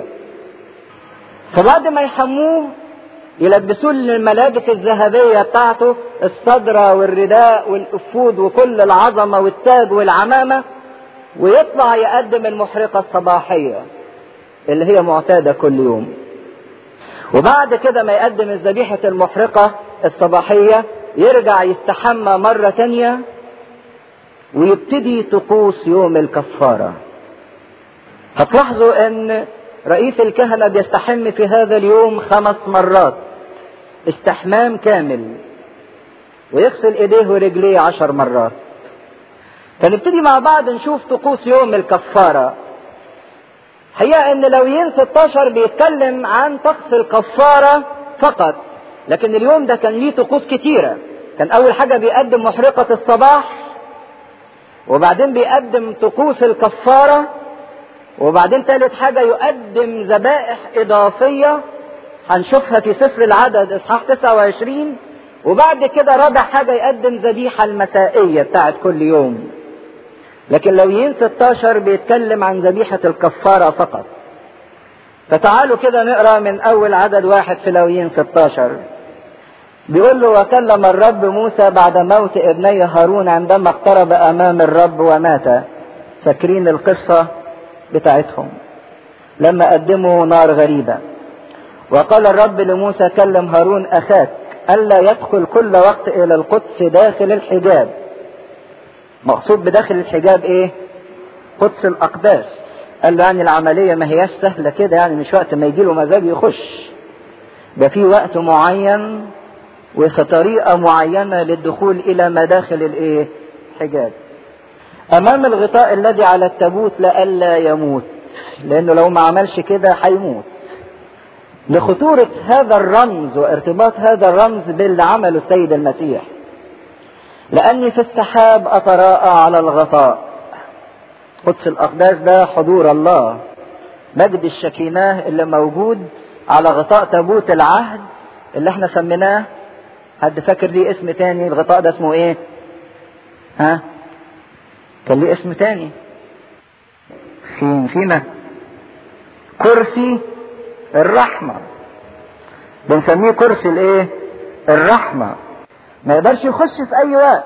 فبعد ما يحموه يلبسوه الملابس الذهبية بتاعته الصدرة والرداء والأفود وكل العظمة والتاج والعمامة ويطلع يقدم المحرقة الصباحية اللي هي معتادة كل يوم وبعد كده ما يقدم الذبيحة المحرقة الصباحية يرجع يستحمى مرة تانية ويبتدي طقوس يوم الكفارة هتلاحظوا ان رئيس الكهنة بيستحم في هذا اليوم خمس مرات استحمام كامل ويغسل ايديه ورجليه عشر مرات فنبتدي مع بعض نشوف طقوس يوم الكفارة حقيقة ان لويين 16 بيتكلم عن طقس الكفارة فقط لكن اليوم ده كان ليه طقوس كتيرة كان اول حاجة بيقدم محرقة الصباح وبعدين بيقدم طقوس الكفارة وبعدين ثالث حاجة يقدم ذبائح إضافية هنشوفها في سفر العدد إصحاح 29 وبعد كده رابع حاجة يقدم ذبيحة المسائية بتاعت كل يوم لكن لويين 16 بيتكلم عن ذبيحة الكفارة فقط فتعالوا كده نقرا من أول عدد واحد في لويين 16 بيقول له وكلم الرب موسى بعد موت ابني هارون عندما اقترب أمام الرب ومات فاكرين القصة بتاعتهم لما قدموا نار غريبة وقال الرب لموسى كلم هارون أخاك ألا يدخل كل وقت إلى القدس داخل الحجاب مقصود بداخل الحجاب إيه قدس الأقداس قال له يعني العملية ما هياش سهلة كده يعني مش وقت ما يجي له مزاج يخش ده في وقت معين وفي طريقة معينة للدخول إلى مداخل الإيه حجاب امام الغطاء الذي على التابوت لئلا يموت لانه لو ما عملش كده هيموت لخطورة هذا الرمز وارتباط هذا الرمز باللي عمله السيد المسيح لاني في السحاب اتراءى على الغطاء قدس الاقداس ده حضور الله مجد الشكيناه اللي موجود على غطاء تابوت العهد اللي احنا سميناه حد فاكر ليه اسم تاني الغطاء ده اسمه ايه ها كان ليه اسم تاني فين فينا كرسي الرحمة بنسميه كرسي الايه الرحمة ما يقدرش يخش في اي وقت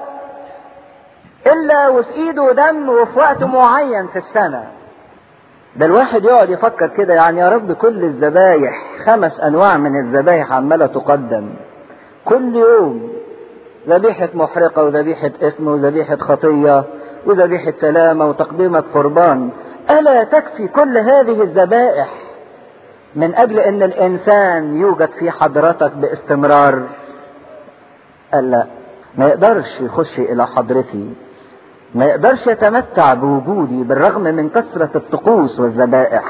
الا وفي ايده دم وفي وقت معين في السنة ده الواحد يقعد يفكر كده يعني يا رب كل الذبايح خمس انواع من الذبايح عمالة تقدم كل يوم ذبيحة محرقة وذبيحة اسم وذبيحة خطية وذبيحة سلامة وتقديمة قربان ألا تكفي كل هذه الذبائح من أجل أن الإنسان يوجد في حضرتك باستمرار قال لا ما يقدرش يخش إلى حضرتي ما يقدرش يتمتع بوجودي بالرغم من كثرة الطقوس والذبائح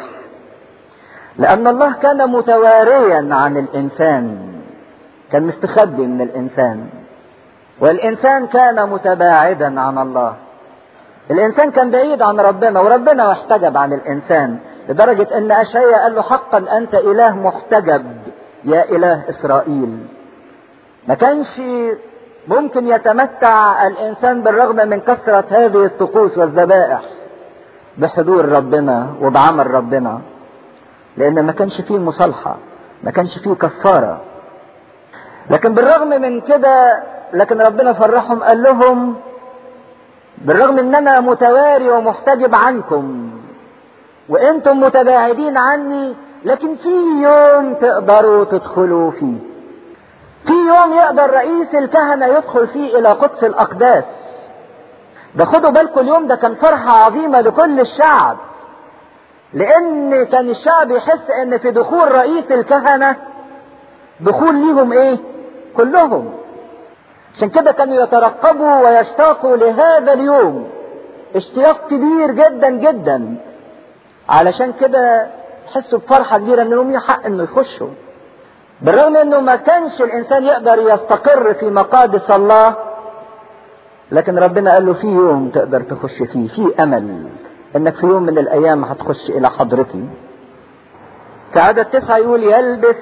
لأن الله كان متواريا عن الإنسان كان مستخبي من الإنسان والإنسان كان متباعدا عن الله الإنسان كان بعيد عن ربنا وربنا احتجب عن الإنسان لدرجة أن أشعيا قال له حقا أنت إله محتجب يا إله إسرائيل ما كانش ممكن يتمتع الإنسان بالرغم من كثرة هذه الطقوس والذبائح بحضور ربنا وبعمل ربنا لأن ما كانش فيه مصالحة ما كانش فيه كفارة لكن بالرغم من كده لكن ربنا فرحهم قال لهم بالرغم ان انا متواري ومحتجب عنكم وانتم متباعدين عني لكن في يوم تقدروا تدخلوا فيه في يوم يقدر رئيس الكهنة يدخل فيه الى قدس الاقداس ده خدوا بالكم اليوم ده كان فرحة عظيمة لكل الشعب لان كان الشعب يحس ان في دخول رئيس الكهنة دخول ليهم ايه كلهم عشان كده كانوا يترقبوا ويشتاقوا لهذا اليوم اشتياق كبير جدا جدا علشان كده يحسوا بفرحة كبيرة ان لهم حق انه يخشوا بالرغم انه ما كانش الانسان يقدر يستقر في مقادس الله لكن ربنا قال له في يوم تقدر تخش فيه في امل انك في يوم من الايام هتخش الى حضرتي في عدد تسعة يقول يلبس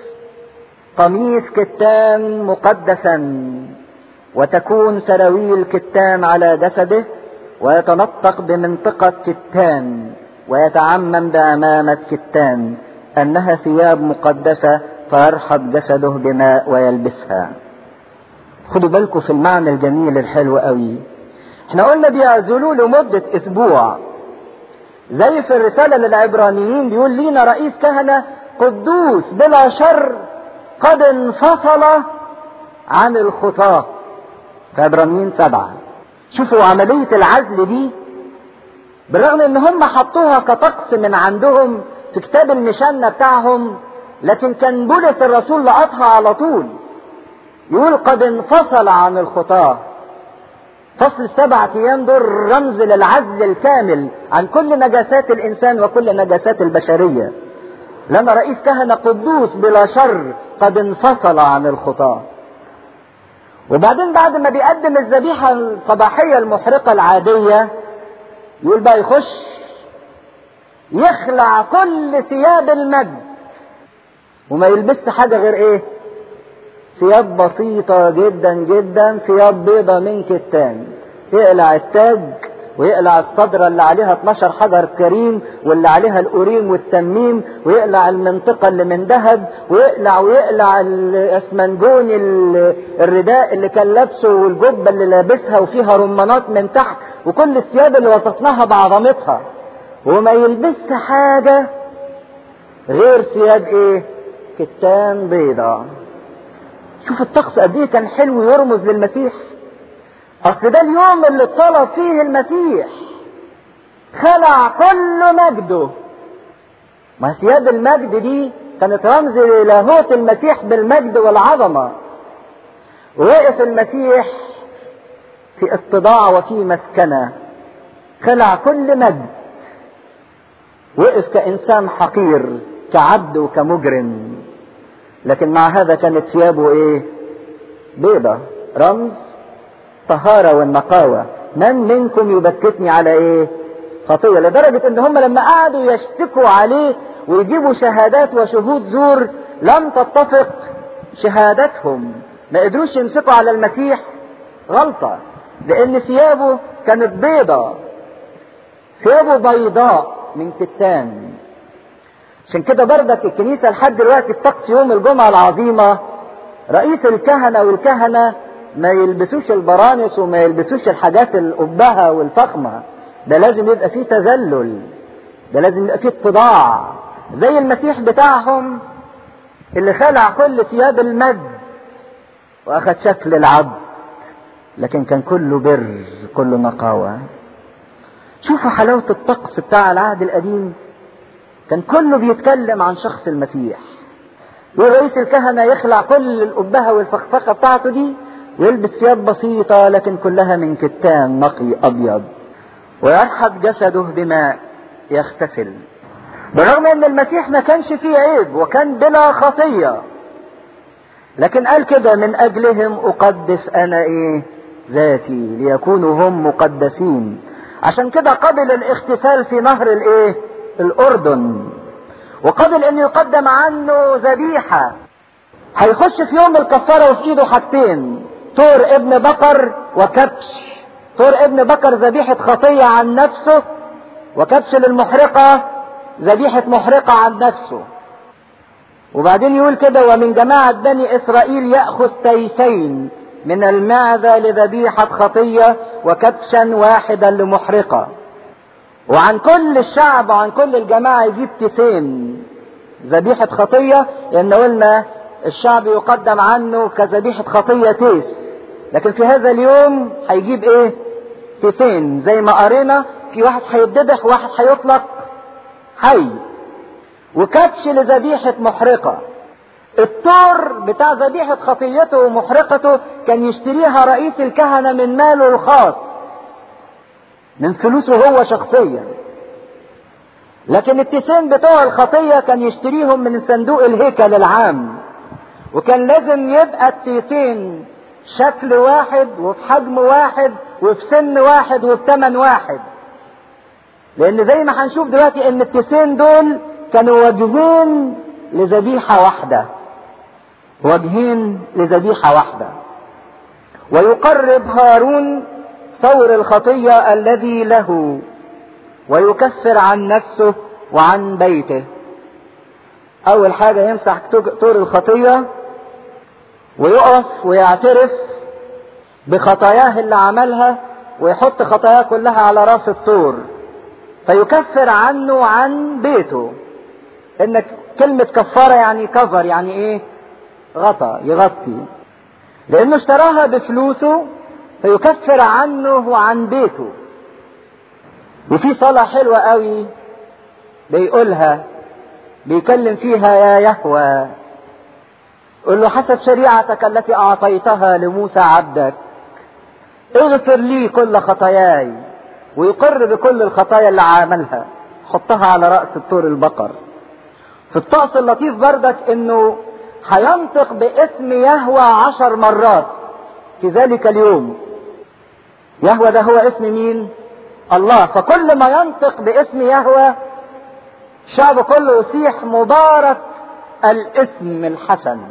قميص كتان مقدسا وتكون سراويل كتان على جسده ويتنطق بمنطقة كتان ويتعمم بأمامة كتان أنها ثياب مقدسة فيرحب جسده بماء ويلبسها خدوا بالكم في المعنى الجميل الحلو قوي احنا قلنا بيعزلوا له مدة اسبوع زي في الرسالة للعبرانيين بيقول لينا رئيس كهنة قدوس بلا شر قد انفصل عن الخطاة في عبرانيين سبعة شوفوا عملية العزل دي بالرغم ان هم حطوها كطقس من عندهم في كتاب المشنة بتاعهم لكن كان بولس الرسول لقطها على طول يقول قد انفصل عن الخطاة فصل السبعة ايام دول رمز للعزل الكامل عن كل نجاسات الانسان وكل نجاسات البشرية لنا رئيس كهنة قدوس بلا شر قد انفصل عن الخطاة وبعدين بعد ما بيقدم الذبيحة الصباحية المحرقة العادية يقول بقى يخش يخلع كل ثياب المجد وما يلبسش حاجة غير ايه ثياب بسيطة جدا جدا ثياب بيضة من كتان يقلع التاج ويقلع الصدرة اللي عليها 12 حجر كريم واللي عليها الأوريم والتميم ويقلع المنطقة اللي من ذهب ويقلع ويقلع الأسمنجوني الرداء اللي كان لابسه والجبة اللي لابسها وفيها رمانات من تحت وكل الثياب اللي وصفناها بعظمتها وما يلبسش حاجة غير ثياب ايه كتان بيضة شوف الطقس قد ايه كان حلو يرمز للمسيح اصل ده اليوم اللي طلب فيه المسيح خلع كل مجده ما ثياب المجد دي كانت رمز للاهوت المسيح بالمجد والعظمة ووقف المسيح في اتضاع وفي مسكنة خلع كل مجد وقف كإنسان حقير كعبد وكمجرم لكن مع هذا كانت ثيابه ايه بيضة رمز الطهارة والنقاوة من منكم يبكتني على ايه خطية لدرجة ان هم لما قعدوا يشتكوا عليه ويجيبوا شهادات وشهود زور لم تتفق شهادتهم ما قدروش يمسكوا على المسيح غلطة لان ثيابه كانت بيضة ثيابه بيضاء من كتان عشان كده بردك الكنيسة لحد دلوقتي في طقس يوم الجمعة العظيمة رئيس الكهنة والكهنة ما يلبسوش البرانس وما يلبسوش الحاجات القبهة والفخمة ده لازم يبقى فيه تذلل ده لازم يبقى فيه اتضاع زي المسيح بتاعهم اللي خلع كل ثياب المجد واخد شكل العبد لكن كان كله بر كله نقاوة شوفوا حلاوة الطقس بتاع العهد القديم كان كله بيتكلم عن شخص المسيح ورئيس الكهنة يخلع كل الأبهة والفخفخة بتاعته دي ويلبس ثياب بسيطة لكن كلها من كتان نقي أبيض ويرحب جسده بماء يغتسل بالرغم ان المسيح ما كانش فيه عيب وكان بلا خطية لكن قال كده من اجلهم اقدس انا ايه ذاتي ليكونوا هم مقدسين عشان كده قبل الاغتسال في نهر الايه الاردن وقبل ان يقدم عنه ذبيحة هيخش في يوم الكفارة وفي ايده حاجتين طور ابن بقر وكبش طور ابن بقر ذبيحة خطية عن نفسه وكبش للمحرقة ذبيحة محرقة عن نفسه وبعدين يقول كده ومن جماعة بني إسرائيل يأخذ تيسين من المعدة لذبيحة خطية وكبشا واحدا لمحرقة وعن كل الشعب وعن كل الجماعة يجيب تيسين ذبيحة خطية لأن قلنا الشعب يقدم عنه كذبيحة خطية تيس لكن في هذا اليوم هيجيب ايه تيسين زي ما قرينا في واحد هيتذبح وواحد هيطلق حي وكبش لذبيحة محرقة الطور بتاع ذبيحة خطيته ومحرقته كان يشتريها رئيس الكهنة من ماله الخاص من فلوسه هو شخصيا لكن التسين بتوع الخطية كان يشتريهم من صندوق الهيكل العام وكان لازم يبقى التيسين شكل واحد وفي حجم واحد وفي سن واحد وفي ثمن واحد لان زي ما هنشوف دلوقتي ان التسين دول كانوا وجهين لذبيحة واحدة وجهين لذبيحة واحدة ويقرب هارون ثور الخطية الذي له ويكفر عن نفسه وعن بيته اول حاجة يمسح طور الخطية ويقف ويعترف بخطاياه اللي عملها ويحط خطاياه كلها على راس الطور فيكفر عنه وعن بيته انك كلمة كفارة يعني كفر يعني ايه غطى يغطي لانه اشتراها بفلوسه فيكفر عنه وعن بيته وفي صلاة حلوة قوي بيقولها بيكلم فيها يا يهوى قل له حسب شريعتك التي اعطيتها لموسى عبدك اغفر لي كل خطاياي ويقر بكل الخطايا اللي عملها حطها على رأس الطور البقر في الطقس اللطيف بردك انه هينطق باسم يهوى عشر مرات في ذلك اليوم يهوى ده هو اسم مين الله فكل ما ينطق باسم يهوى الشعب كله يصيح مبارك الاسم الحسن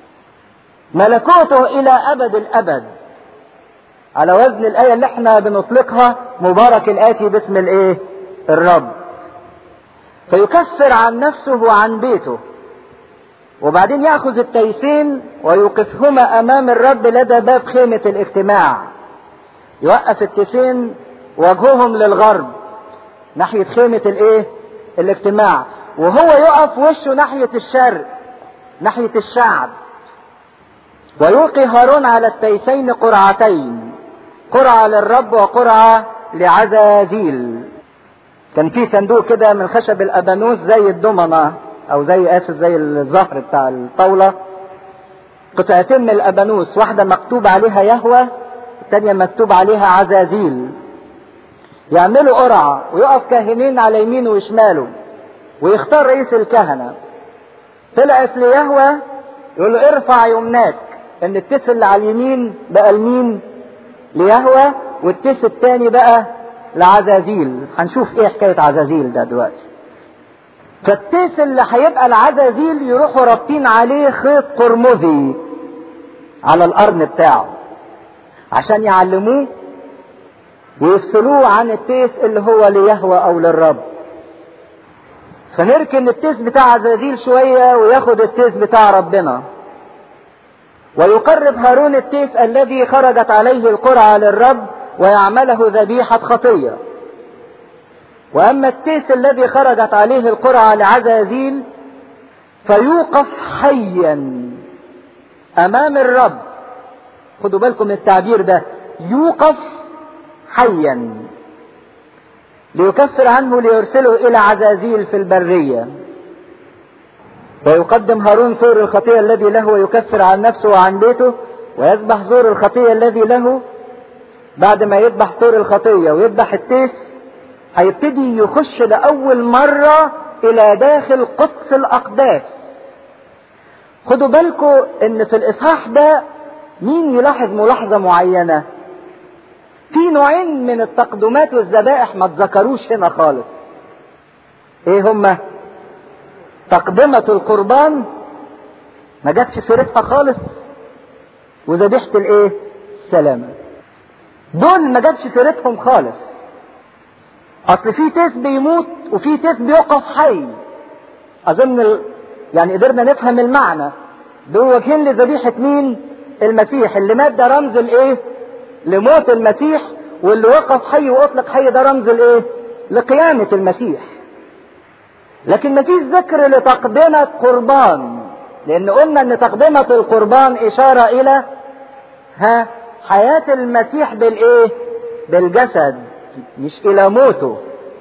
ملكوته الى ابد الابد على وزن الآية اللي احنا بنطلقها مبارك الآتي باسم الايه الرب فيكفر عن نفسه وعن بيته وبعدين يأخذ التيسين ويوقفهما أمام الرب لدى باب خيمة الاجتماع يوقف التيسين وجههم للغرب ناحية خيمة الايه الاجتماع وهو يقف وشه ناحية الشرق ناحية الشعب ويلقي هارون على التيسين قرعتين قرعة للرب وقرعة لعزازيل كان في صندوق كده من خشب الابانوس زي الضمنة او زي اسف زي الظهر بتاع الطاولة قطعتين من الابانوس واحدة مكتوب عليها يهوى الثانية مكتوب عليها عزازيل يعملوا قرعة ويقف كاهنين على يمينه وشماله ويختار رئيس الكهنة طلعت ليهوى يقول له ارفع يمناك ان التس اللي على اليمين بقى لمين ليهوى والتس التاني بقى لعزازيل هنشوف ايه حكاية عزازيل ده دلوقتي فالتيس اللي هيبقى العزازيل يروحوا رابطين عليه خيط قرمزي على القرن بتاعه عشان يعلموه ويفصلوه عن التيس اللي هو ليهوى او للرب فنركن التيس بتاع عزازيل شوية وياخد التيس بتاع ربنا ويقرب هارون التيس الذي خرجت عليه القرعة للرب ويعمله ذبيحة خطية وأما التيس الذي خرجت عليه القرعة لعزازيل فيوقف حيا أمام الرب خدوا بالكم من التعبير ده يوقف حيا ليكفر عنه ليرسله إلى عزازيل في البرية ويقدم هارون سور الخطية الذي له ويكفر عن نفسه وعن بيته ويذبح زور الخطية الذي له بعد ما يذبح سور الخطية ويذبح التيس هيبتدي يخش لأول مرة إلى داخل قدس الأقداس خدوا بالكم إن في الإصحاح ده مين يلاحظ ملاحظة معينة في نوعين من التقدمات والذبائح ما تذكروش هنا خالص ايه هما تقدمة القربان ما جاتش سيرتها خالص وذبيحة الايه السلامة دول ما جاتش سيرتهم خالص اصل في تيس بيموت وفي تيس بيوقف حي اظن ال... يعني قدرنا نفهم المعنى دول وجهين لذبيحة مين المسيح اللي مات ده رمز الايه لموت المسيح واللي وقف حي واطلق حي ده رمز الايه لقيامة المسيح لكن مفيش ذكر لتقدمة قربان لان قلنا ان تقدمة القربان اشارة الى ها حياة المسيح بالايه بالجسد مش الى موته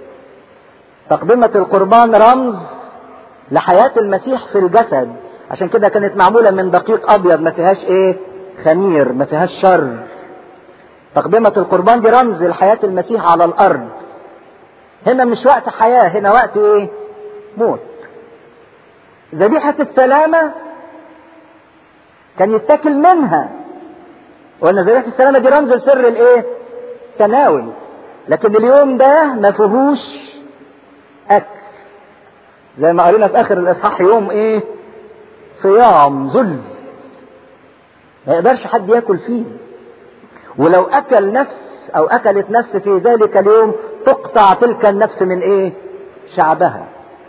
تقدمة القربان رمز لحياة المسيح في الجسد عشان كده كانت معمولة من دقيق ابيض ما فيهاش ايه خمير ما فيهاش شر تقدمة القربان دي رمز لحياة المسيح على الارض هنا مش وقت حياة هنا وقت ايه موت ذبيحة السلامة كان يتاكل منها وان ذبيحة السلامة دي رمز لسر الايه تناول لكن اليوم ده ما فيهوش اكل زي ما قرينا في اخر الاصحاح يوم ايه صيام ذل ما يقدرش حد ياكل فيه ولو اكل نفس او اكلت نفس في ذلك اليوم تقطع تلك النفس من ايه شعبها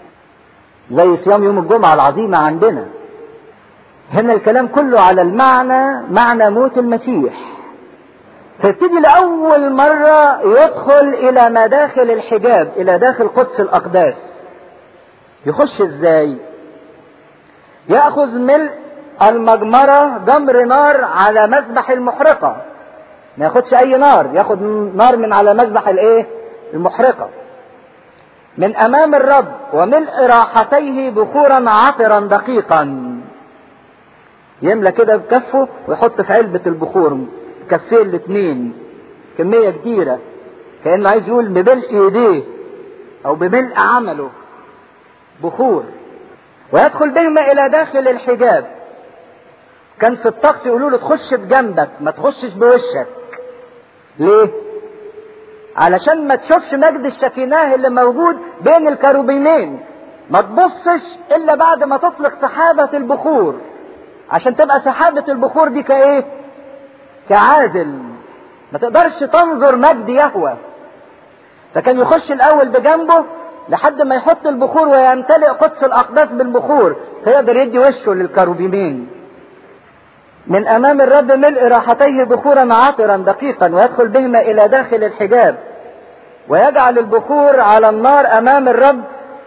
زي صيام يوم الجمعة العظيمة عندنا هنا الكلام كله على المعنى معنى موت المسيح فيبتدي لأول مرة يدخل إلى مداخل الحجاب إلى داخل قدس الأقداس يخش إزاي يأخذ ملء المجمرة جمر نار على مذبح المحرقة ما ياخدش أي نار ياخد نار من على مذبح الإيه المحرقة من امام الرب وملء راحتيه بخورا عطرا دقيقا يملى كده بكفه ويحط في علبة البخور كفين الاثنين كمية كتيرة كأنه عايز يقول بملء ايديه او بملء عمله بخور ويدخل بهما الى داخل الحجاب كان في الطقس يقولوا له تخش بجنبك ما تخشش بوشك ليه علشان ما تشوفش مجد الشكيناه اللي موجود بين الكروبيمين ما تبصش الا بعد ما تطلق سحابة البخور عشان تبقى سحابة البخور دي كايه كعازل ما تقدرش تنظر مجد يهوى فكان يخش الاول بجنبه لحد ما يحط البخور ويمتلئ قدس الاقداس بالبخور فيقدر يدي وشه للكروبيمين من امام الرب ملء راحتيه بخورا عاطرا دقيقا ويدخل بهما الى داخل الحجاب ويجعل البخور على النار امام الرب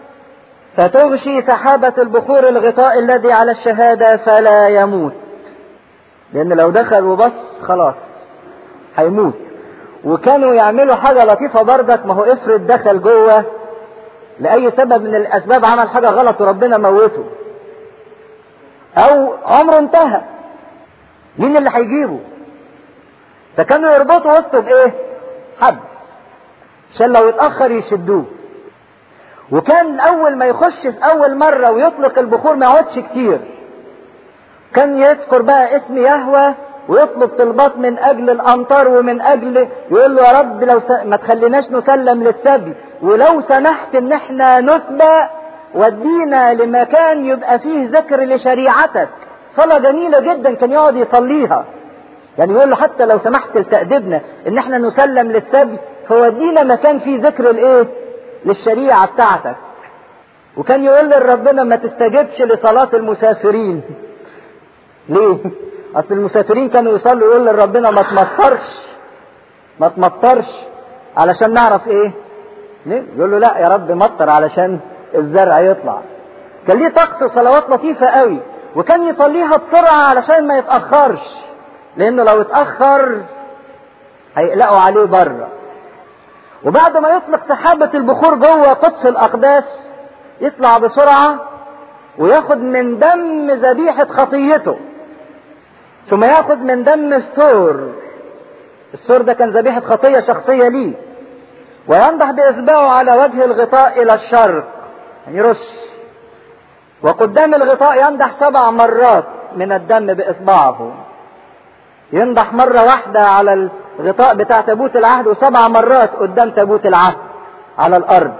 فتغشي سحابة البخور الغطاء الذي على الشهادة فلا يموت لان لو دخل وبص خلاص هيموت وكانوا يعملوا حاجة لطيفة بردك ما هو افرض دخل جوه لأي سبب من الأسباب عمل حاجة غلط وربنا موته أو عمره انتهى مين اللي هيجيبه فكانوا يربطوا وسطه بايه حد عشان لو اتاخر يشدوه وكان اول ما يخش في اول مره ويطلق البخور ما يقعدش كتير كان يذكر بقى اسم يهوى ويطلب طلبات من اجل الامطار ومن اجل يقول له يا رب لو س... ما تخليناش نسلم للسبي ولو سمحت ان احنا نسبق ودينا لمكان يبقى فيه ذكر لشريعتك صلاة جميلة جدا كان يقعد يصليها يعني يقول له حتى لو سمحت لتأدبنا ان احنا نسلم للسبي فودينا مكان فيه ذكر الايه للشريعة بتاعتك وكان يقول لربنا ما تستجبش لصلاة المسافرين ليه اصل المسافرين كانوا يصلوا يقول لربنا ما تمطرش ما تمطرش علشان نعرف ايه ليه يقول له لا يا رب مطر علشان الزرع يطلع كان ليه طقس صلوات لطيفة قوي وكان يصليها بسرعة علشان ما يتأخرش لانه لو اتأخر هيقلقوا عليه بره وبعد ما يطلق سحابة البخور جوه قدس الأقداس يطلع بسرعة وياخد من دم ذبيحة خطيته ثم ياخد من دم الثور الثور ده كان ذبيحة خطية شخصية ليه وينضح بإصبعه على وجه الغطاء إلى الشرق يعني يرش وقدام الغطاء ينضح سبع مرات من الدم بإصبعه ينضح مرة واحدة على الغطاء بتاع تابوت العهد وسبع مرات قدام تابوت العهد على الأرض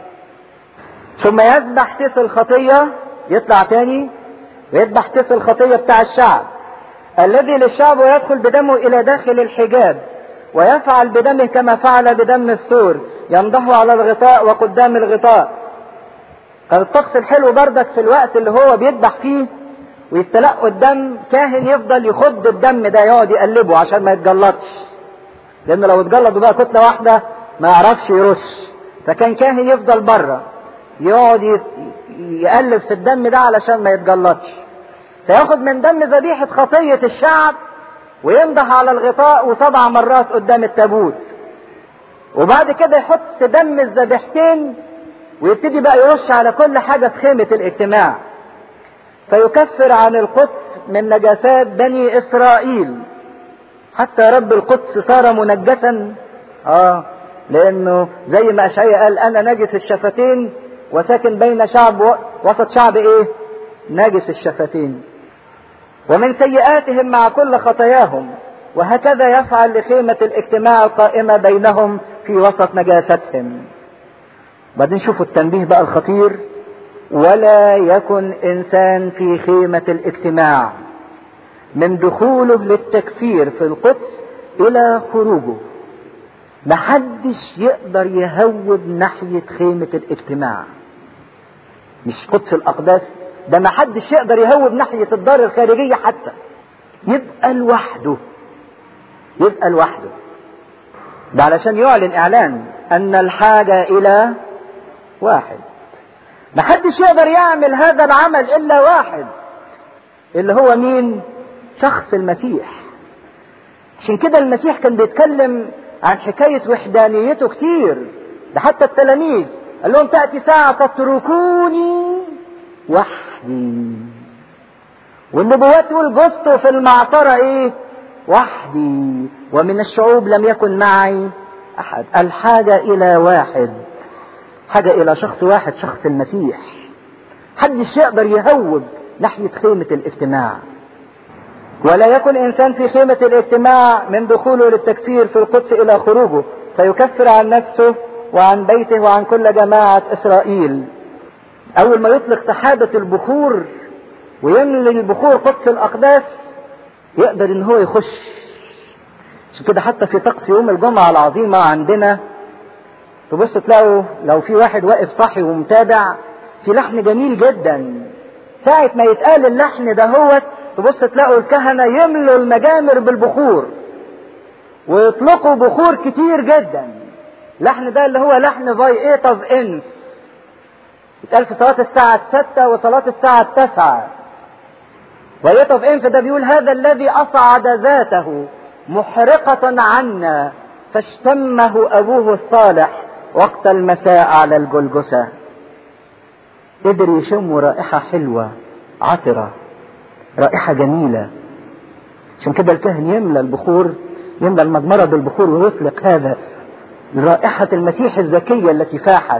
ثم يذبح تيس الخطية يطلع تاني ويذبح تيس الخطية بتاع الشعب الذي للشعب ويدخل بدمه إلى داخل الحجاب ويفعل بدمه كما فعل بدم الثور ينضح على الغطاء وقدام الغطاء كان الطقس الحلو بردك في الوقت اللي هو بيذبح فيه ويستلقوا الدم كاهن يفضل يخض الدم ده يقعد يقلبه عشان ما يتجلطش لان لو اتجلطوا بقى كتله واحده ما يعرفش يرش فكان كاهن يفضل بره يقعد يقلب في الدم ده علشان ما يتجلطش فياخد من دم ذبيحة خطية الشعب وينضح على الغطاء وسبع مرات قدام التابوت وبعد كده يحط دم الذبيحتين ويبتدي بقى يرش على كل حاجة في خيمة الاجتماع فيكفر عن القدس من نجاسات بني إسرائيل حتى رب القدس صار منجسا اه لانه زي ما اشعياء قال انا نجس الشفتين وساكن بين شعب و... وسط شعب ايه نجس الشفتين ومن سيئاتهم مع كل خطاياهم وهكذا يفعل لخيمة الاجتماع القائمة بينهم في وسط نجاستهم بعدين شوفوا التنبيه بقى الخطير ولا يكن انسان في خيمة الاجتماع من دخوله للتكفير في القدس الى خروجه محدش يقدر يهوب ناحية خيمة الاجتماع مش قدس الأقداس ده محدش يقدر يهوب ناحية الدار الخارجية حتى يبقى لوحده يبقى لوحده ده علشان يعلن إعلان أن الحاجة إلى واحد محدش يقدر يعمل هذا العمل إلا واحد اللي هو مين شخص المسيح عشان كده المسيح كان بيتكلم عن حكاية وحدانيته كتير ده حتى التلاميذ قال لهم تأتي ساعة تتركوني وحدي والنبوات والجسط في المعطرة ايه وحدي ومن الشعوب لم يكن معي احد الحاجة الى واحد حاجة الى شخص واحد شخص المسيح حدش يقدر يهوب ناحية خيمة الاجتماع ولا يكن انسان في خيمة الاجتماع من دخوله للتكفير في القدس الى خروجه فيكفر عن نفسه وعن بيته وعن كل جماعة اسرائيل اول ما يطلق سحابة البخور ويملي البخور قدس الاقداس يقدر ان هو يخش عشان كده حتى في طقس يوم الجمعة العظيمة عندنا تبص تلاقوا لو في واحد واقف صاحي ومتابع في لحن جميل جدا ساعة ما يتقال اللحن ده هو تبص تلاقوا الكهنة يملوا المجامر بالبخور ويطلقوا بخور كتير جدا لحن ده اللي هو لحن فاي ايت اوف انس يتقال في صلاة الساعة الستة وصلاة الساعة التاسعة وايت اوف انف ده بيقول هذا الذي اصعد ذاته محرقة عنا فاشتمه ابوه الصالح وقت المساء على الجلجسة قدر يشم رائحة حلوة عطرة رائحة جميلة عشان كده الكاهن يملى البخور يملى المجمرة بالبخور ويطلق هذا رائحة المسيح الزكية التي فاحت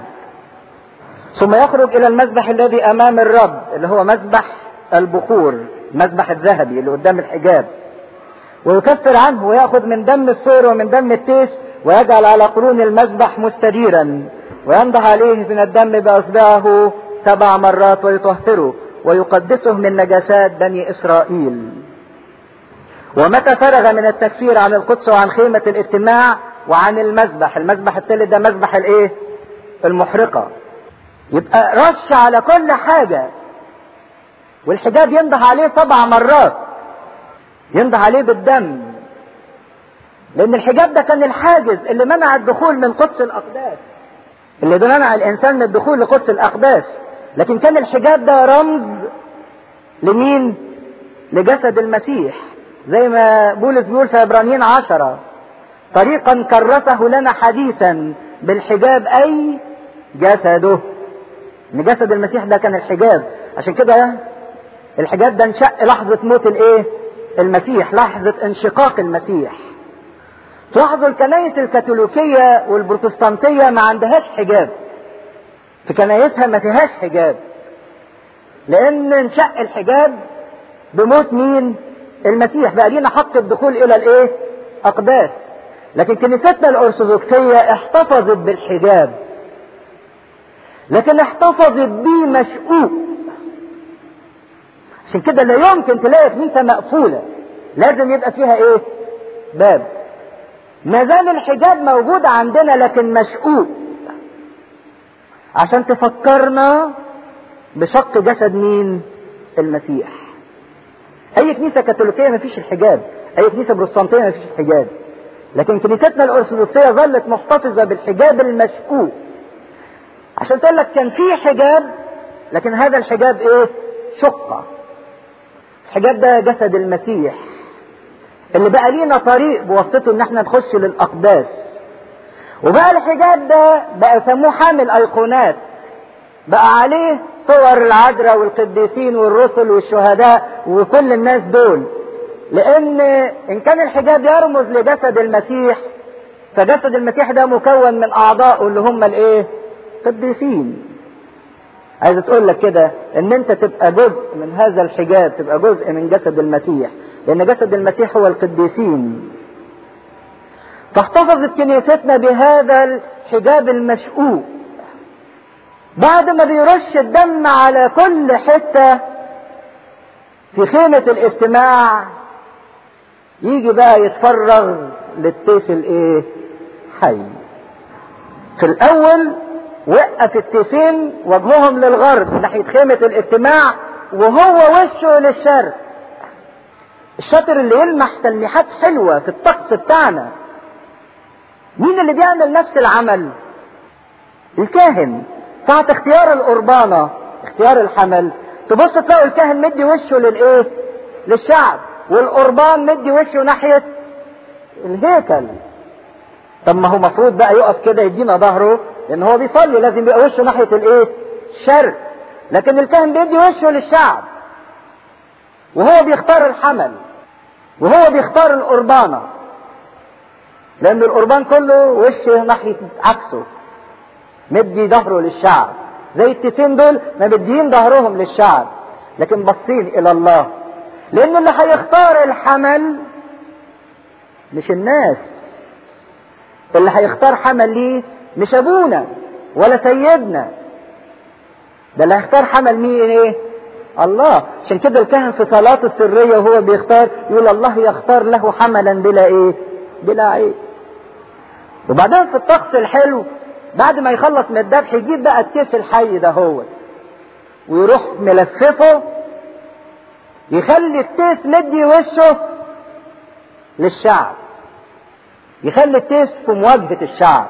ثم يخرج إلى المذبح الذي أمام الرب اللي هو مذبح البخور المذبح الذهبي اللي قدام الحجاب ويكفر عنه ويأخذ من دم السور ومن دم التيس ويجعل على قرون المذبح مستديرا وينضح عليه من الدم بأصبعه سبع مرات ويطهره ويقدسه من نجاسات بني إسرائيل ومتى فرغ من التكفير عن القدس وعن خيمة الاجتماع وعن المذبح المذبح الثالث ده مذبح الايه المحرقة يبقى رش على كل حاجة والحجاب ينضح عليه سبع مرات ينضح عليه بالدم لان الحجاب ده كان الحاجز اللي منع الدخول من قدس الاقداس اللي ده منع الانسان من الدخول لقدس الاقداس لكن كان الحجاب ده رمز لمين لجسد المسيح زي ما بولس بيقول في عبرانيين عشرة طريقا كرسه لنا حديثا بالحجاب اي جسده ان جسد المسيح ده كان الحجاب عشان كده الحجاب ده انشق لحظة موت الايه المسيح لحظة انشقاق المسيح تلاحظوا الكنائس الكاثوليكية والبروتستانتية ما عندهاش حجاب في كنايسها ما فيهاش حجاب لان انشق الحجاب بموت مين المسيح بقى لينا حق الدخول الى الايه اقداس لكن كنيستنا الارثوذكسية احتفظت بالحجاب لكن احتفظت بيه مشقوق عشان كده لا يمكن تلاقي كنيسة مقفولة لازم يبقى فيها ايه باب ما زال الحجاب موجود عندنا لكن مشقوق عشان تفكرنا بشق جسد مين المسيح اي كنيسة كاثوليكية ما فيش الحجاب اي كنيسة بروتستانتية ما فيش الحجاب لكن كنيستنا الارثوذكسية ظلت محتفظة بالحجاب المشقوق عشان تقول لك كان في حجاب لكن هذا الحجاب ايه شقة الحجاب ده جسد المسيح اللي بقى لينا طريق بواسطته ان احنا نخش للاقداس وبقى الحجاب ده بقى يسموه حامل ايقونات بقى عليه صور العذراء والقديسين والرسل والشهداء وكل الناس دول لان ان كان الحجاب يرمز لجسد المسيح فجسد المسيح ده مكون من اعضائه اللي هم الايه قديسين عايز تقول لك كده ان انت تبقى جزء من هذا الحجاب تبقى جزء من جسد المسيح لان جسد المسيح هو القديسين فاحتفظت كنيستنا بهذا الحجاب المشقوق بعد ما بيرش الدم على كل حتة في خيمة الاجتماع يجي بقى يتفرغ للتيس الايه حي في الاول وقف التيسين وجههم للغرب ناحية خيمة الاجتماع وهو وشه للشرق الشاطر اللي يلمح تلميحات حلوة في الطقس بتاعنا مين اللي بيعمل نفس العمل الكاهن ساعة اختيار القربانة اختيار الحمل تبص تلاقوا الكاهن مدي وشه للايه للشعب والقربان مدي وشه ناحية الهيكل طب ما هو مفروض بقى يقف كده يدينا ظهره لان هو بيصلي لازم يبقى وشه ناحية الايه الشرق لكن الكاهن بيدي وشه للشعب وهو بيختار الحمل وهو بيختار القربانة لان القربان كله وشه ناحية عكسه مدي ظهره للشعب زي التسين دول ما مديين ظهرهم للشعب لكن باصين الى الله لان اللي هيختار الحمل مش الناس اللي هيختار حمل ليه مش ابونا ولا سيدنا ده اللي هيختار حمل مين ايه الله عشان كده الكاهن في صلاته السرية وهو بيختار يقول الله يختار له حملا بلا ايه بلا عيب وبعدين في الطقس الحلو بعد ما يخلص من الذبح يجيب بقى التيس الحي ده هو ويروح ملففه يخلي التيس مدي وشه للشعب يخلي التيس في مواجهة الشعب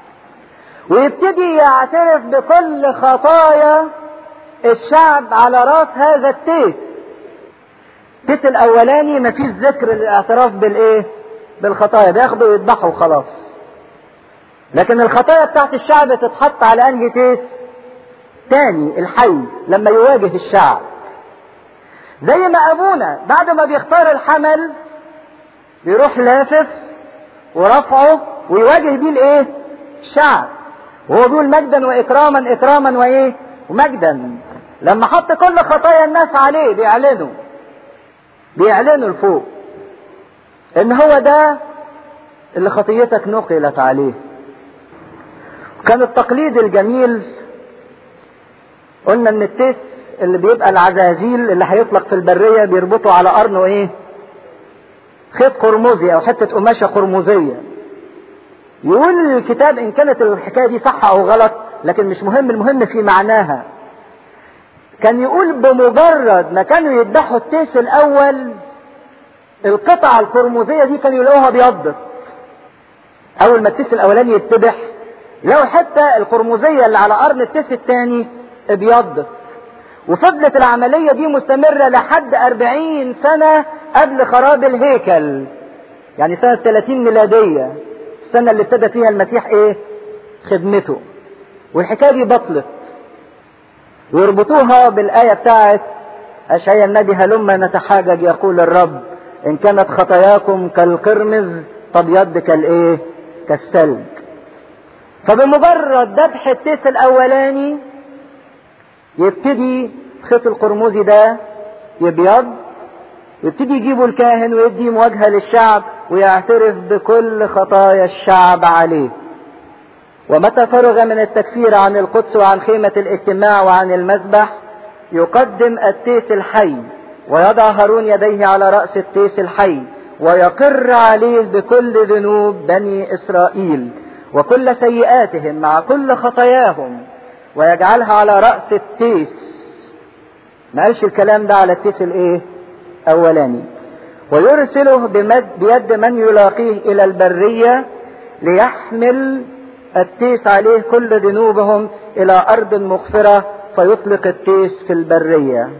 ويبتدي يعترف بكل خطايا الشعب على راس هذا التيس التيس الاولاني مفيش ذكر للاعتراف بالايه بالخطايا بياخدوا ويذبحوا خلاص لكن الخطايا بتاعت الشعب تتحط على انهي تيس تاني الحي لما يواجه الشعب زي ما ابونا بعد ما بيختار الحمل بيروح لافف ورفعه ويواجه بيه الايه الشعب وهو بيقول مجدا واكراما اكراما وايه ومجدا لما حط كل خطايا الناس عليه بيعلنوا بيعلنوا لفوق ان هو ده اللي خطيتك نقلت عليه كان التقليد الجميل قلنا ان التيس اللي بيبقى العزازيل اللي هيطلق في البرية بيربطوا على قرنه ايه خيط قرمزي او حتة قماشة قرمزية يقول الكتاب ان كانت الحكاية دي صح او غلط لكن مش مهم المهم في معناها كان يقول بمجرد ما كانوا يذبحوا التيس الاول القطعة القرمزية دي كانوا يلاقوها بيضت اول ما التيس الاولاني يتذبح لو حتى القرمزية اللي على قرن التيس الثاني ابيضت وفضلت العملية دي مستمرة لحد أربعين سنة قبل خراب الهيكل يعني سنة 30 ميلادية السنة اللي ابتدى فيها المسيح ايه خدمته والحكاية دي بطلت ويربطوها بالآية بتاعت أشعيا النبي هلما نتحاجج يقول الرب إن كانت خطاياكم كالقرمز تبيض كالإيه؟ كالثلج. فبمجرد ذبح التيس الأولاني يبتدي خيط القرمزي ده يبيض يبتدي يجيبوا الكاهن ويدي مواجهة للشعب ويعترف بكل خطايا الشعب عليه ومتى فرغ من التكفير عن القدس وعن خيمة الاجتماع وعن المذبح يقدم التيس الحي ويضع هارون يديه على رأس التيس الحي ويقر عليه بكل ذنوب بني إسرائيل وكل سيئاتهم مع كل خطاياهم ويجعلها على رأس التيس ما قالش الكلام ده على التيس الايه اولاني ويرسله بمد بيد من يلاقيه الى البرية ليحمل التيس عليه كل ذنوبهم الى ارض مغفرة فيطلق التيس في البرية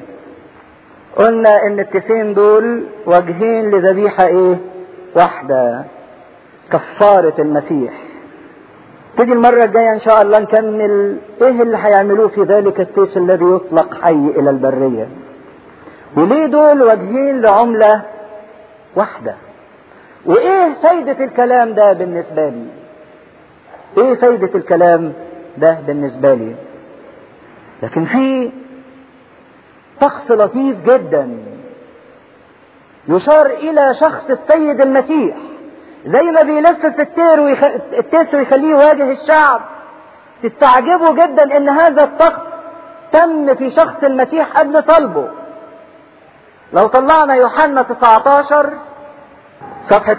قلنا ان التيسين دول وجهين لذبيحة ايه واحدة كفارة المسيح تيجي المرة الجاية إن شاء الله نكمل إيه اللي هيعملوه في ذلك التيس الذي يطلق حي إلى البرية. وليه دول وجهين لعملة واحدة؟ وإيه فايدة الكلام ده بالنسبة لي؟ إيه فايدة الكلام ده بالنسبة لي؟ لكن في طقس لطيف جدا يشار إلى شخص السيد المسيح زي ما بيلف في التير ويخ... التيس ويخليه يواجه الشعب تستعجبوا جدا ان هذا الطقس تم في شخص المسيح قبل طلبه لو طلعنا يوحنا 19 صفحة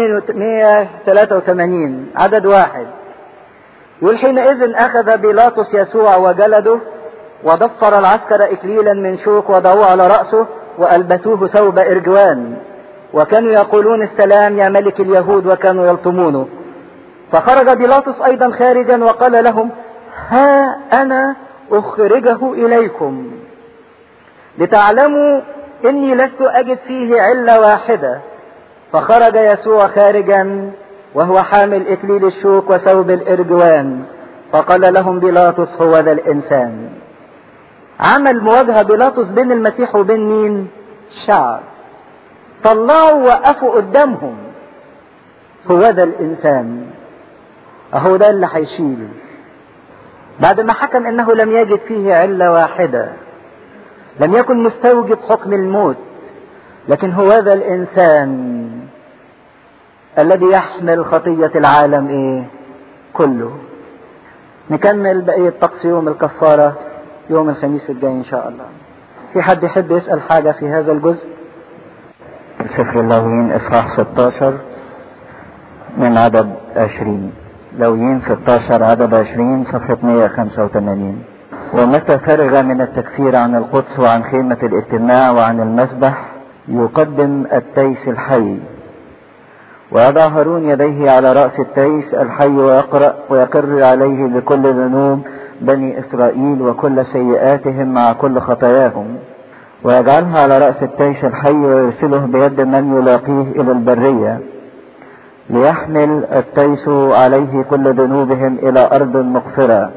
183 عدد واحد يقول حينئذ أخذ بيلاطس يسوع وجلده وضفر العسكر إكليلا من شوك وضعوه على رأسه وألبسوه ثوب إرجوان وكانوا يقولون السلام يا ملك اليهود وكانوا يلطمونه فخرج بيلاطس ايضا خارجا وقال لهم ها انا اخرجه اليكم لتعلموا اني لست اجد فيه عله واحده فخرج يسوع خارجا وهو حامل اكليل الشوك وثوب الارجوان فقال لهم بيلاطس هو ذا الانسان عمل مواجهه بيلاطس بين المسيح وبين مين الشعب طلعوا وقفوا قدامهم هو ده الانسان اهو ده اللي هيشيل بعد ما حكم انه لم يجد فيه عله واحده لم يكن مستوجب حكم الموت لكن هو ذا الانسان الذي يحمل خطيه العالم ايه كله نكمل بقيه طقس يوم الكفاره يوم الخميس الجاي ان شاء الله في حد يحب يسال حاجه في هذا الجزء سفر اللاويين اصحاح 16 من عدد 20 لاويين 16 عدد 20 صفحة 185 ومتى فرغ من التكفير عن القدس وعن خيمة الاجتماع وعن المسبح يقدم التيس الحي ويضع هارون يديه على رأس التيس الحي ويقرأ ويقر عليه بكل ذنوب بني إسرائيل وكل سيئاتهم مع كل خطاياهم ويجعلها على رأس التيس الحي ويرسله بيد من يلاقيه إلى البرية ليحمل التيس عليه كل ذنوبهم إلى أرض مغفرة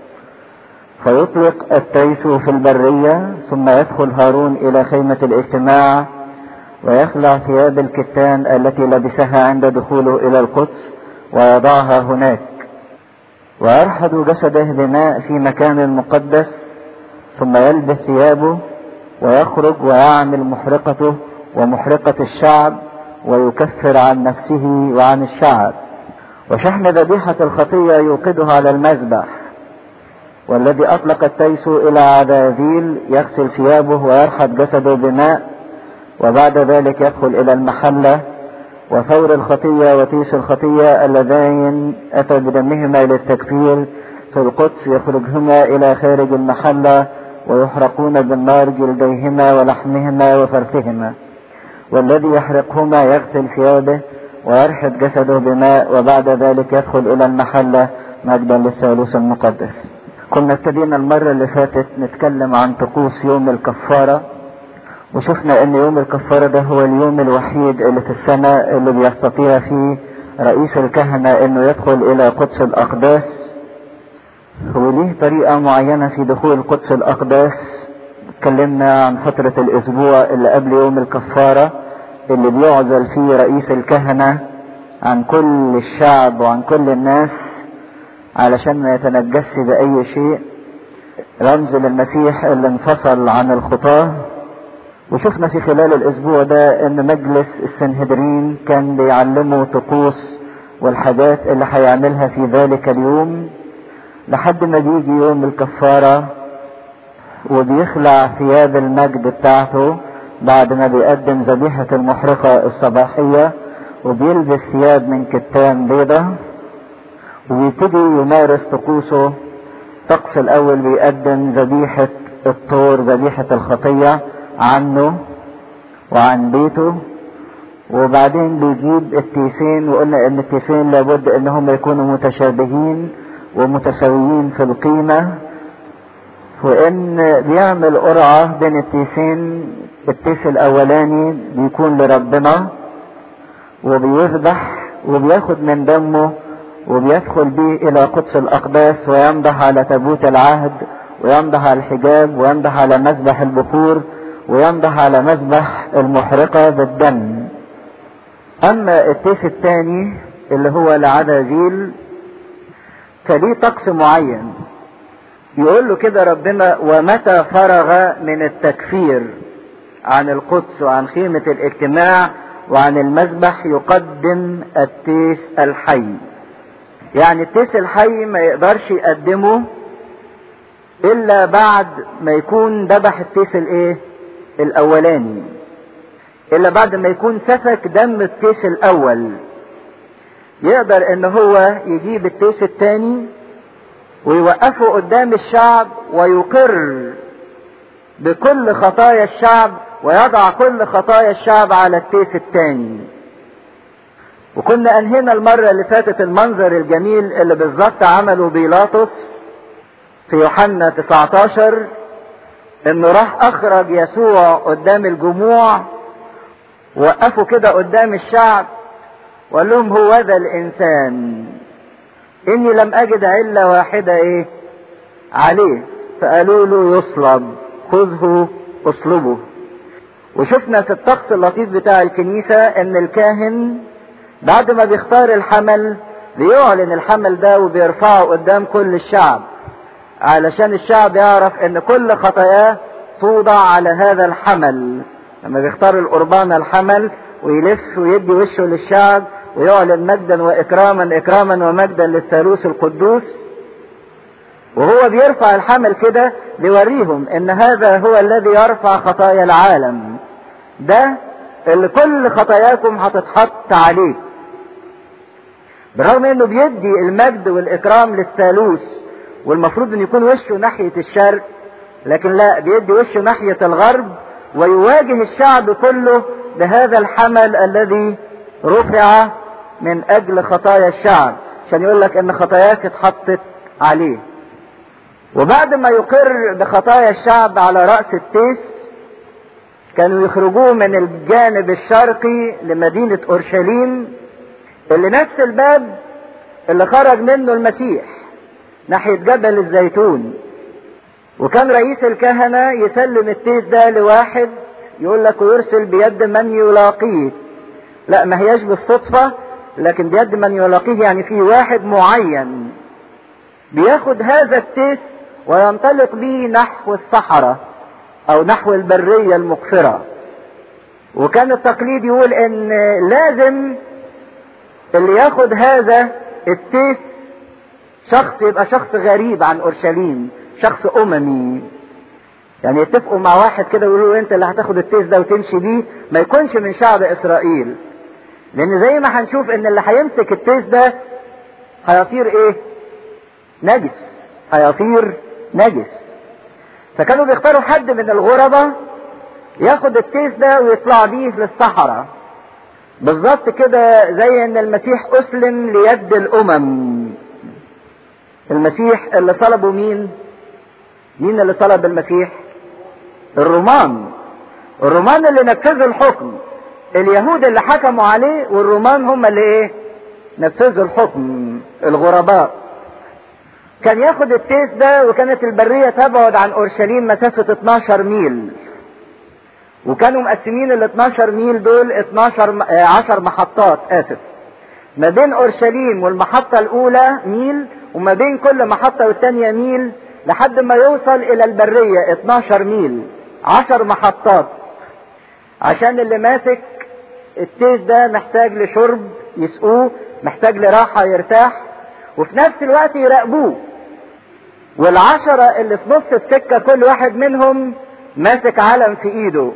فيطلق التيس في البرية ثم يدخل هارون إلى خيمة الاجتماع ويخلع ثياب الكتان التي لبسها عند دخوله إلى القدس ويضعها هناك ويرحض جسده بماء في مكان مقدس ثم يلبس ثيابه ويخرج ويعمل محرقته ومحرقة الشعب ويكفر عن نفسه وعن الشعب وشحن ذبيحة الخطية يوقدها على المذبح والذي أطلق التيس إلى عذاذيل يغسل ثيابه ويرحب جسده بماء وبعد ذلك يدخل إلى المحلة وثور الخطية وتيس الخطية اللذين أتى بدمهما للتكفير في القدس يخرجهما إلى خارج المحلة ويحرقون بالنار جلديهما ولحمهما وفرثهما والذي يحرقهما يغسل ثيابه ويرحب جسده بماء وبعد ذلك يدخل إلى المحلة مجدا للثالوث المقدس كنا ابتدينا المرة اللي فاتت نتكلم عن طقوس يوم الكفارة وشفنا ان يوم الكفارة ده هو اليوم الوحيد اللي في السنة اللي بيستطيع فيه رئيس الكهنة انه يدخل الى قدس الاقداس وليه طريقة معينة في دخول قدس الاقداس اتكلمنا عن فترة الاسبوع اللي قبل يوم الكفارة اللي بيعزل فيه رئيس الكهنة عن كل الشعب وعن كل الناس علشان ما يتنجسش بأي شيء رمز للمسيح اللي انفصل عن الخطاة وشفنا في خلال الأسبوع ده إن مجلس السنهدرين كان بيعلمه طقوس والحاجات اللي هيعملها في ذلك اليوم لحد ما بيجي يوم الكفارة وبيخلع ثياب المجد بتاعته بعد ما بيقدم ذبيحة المحرقة الصباحية وبيلبس ثياب من كتان بيضة وبيبتدي يمارس طقوسه الطقس الاول بيقدم ذبيحة الطور ذبيحة الخطية عنه وعن بيته وبعدين بيجيب التيسين وقلنا ان التيسين لابد انهم يكونوا متشابهين ومتساويين في القيمة وان بيعمل قرعة بين التيسين التيس الاولاني بيكون لربنا وبيذبح وبياخد من دمه وبيدخل به الى قدس الاقداس ويمضح على تابوت العهد ويمضح على الحجاب ويمضح على مذبح البخور ويمضح على مذبح المحرقة بالدم اما التيس الثاني اللي هو لعدازيل فليه طقس معين يقول له كده ربنا ومتى فرغ من التكفير عن القدس وعن خيمة الاجتماع وعن المذبح يقدم التيس الحي يعني التيس الحي ما يقدرش يقدمه الا بعد ما يكون ذبح التيس الايه الاولاني الا بعد ما يكون سفك دم التيس الاول يقدر ان هو يجيب التيس الثاني ويوقفه قدام الشعب ويقر بكل خطايا الشعب ويضع كل خطايا الشعب على التيس الثاني وكنا انهينا المرة اللي فاتت المنظر الجميل اللي بالظبط عمله بيلاطس في يوحنا 19 انه راح اخرج يسوع قدام الجموع وقفوا كده قدام الشعب وقال لهم هو ذا الانسان اني لم اجد علة واحدة ايه عليه فقالوا له يصلب خذه اصلبه وشفنا في الطقس اللطيف بتاع الكنيسة ان الكاهن بعد ما بيختار الحمل بيعلن الحمل ده وبيرفعه قدام كل الشعب علشان الشعب يعرف ان كل خطاياه توضع على هذا الحمل لما بيختار القربان الحمل ويلف ويدي وشه للشعب ويعلن مجدا واكراما اكراما ومجدا للثالوث القدوس وهو بيرفع الحمل كده بيوريهم ان هذا هو الذي يرفع خطايا العالم ده اللي كل خطاياكم هتتحط عليه برغم انه بيدي المجد والاكرام للثالوث والمفروض ان يكون وشه ناحية الشرق لكن لا بيدي وشه ناحية الغرب ويواجه الشعب كله بهذا الحمل الذي رفع من اجل خطايا الشعب عشان يقول لك ان خطاياك اتحطت عليه وبعد ما يقر بخطايا الشعب على رأس التيس كانوا يخرجوه من الجانب الشرقي لمدينة أورشليم اللي نفس الباب اللي خرج منه المسيح ناحية جبل الزيتون وكان رئيس الكهنة يسلم التيس ده لواحد يقول لك ويرسل بيد من يلاقيه لا ما هياش بالصدفة لكن بيد من يلاقيه يعني في واحد معين بياخد هذا التيس وينطلق به نحو الصحراء او نحو البرية المقفرة وكان التقليد يقول ان لازم اللي ياخد هذا التيس شخص يبقى شخص غريب عن اورشليم شخص اممي يعني يتفقوا مع واحد كده ويقولوا له انت اللي هتاخد التيس ده وتمشي بيه ما يكونش من شعب اسرائيل لان زي ما هنشوف ان اللي هيمسك التيس ده هيصير ايه نجس هيصير نجس فكانوا بيختاروا حد من الغرباء ياخد التيس ده ويطلع بيه للصحراء بالظبط كده زي ان المسيح اسلم ليد الامم المسيح اللي صلبه مين مين اللي صلب المسيح الرومان الرومان اللي نفذوا الحكم اليهود اللي حكموا عليه والرومان هم اللي ايه نفذوا الحكم الغرباء كان ياخد التيس ده وكانت البرية تبعد عن اورشليم مسافة 12 ميل وكانوا مقسمين ال 12 ميل دول 12 10 محطات اسف ما بين اورشليم والمحطة الاولى ميل وما بين كل محطة والتانية ميل لحد ما يوصل الى البرية 12 ميل 10 محطات عشان اللي ماسك التيس ده محتاج لشرب يسقوه محتاج لراحة يرتاح وفي نفس الوقت يراقبوه والعشرة اللي في نص السكة كل واحد منهم ماسك علم في ايده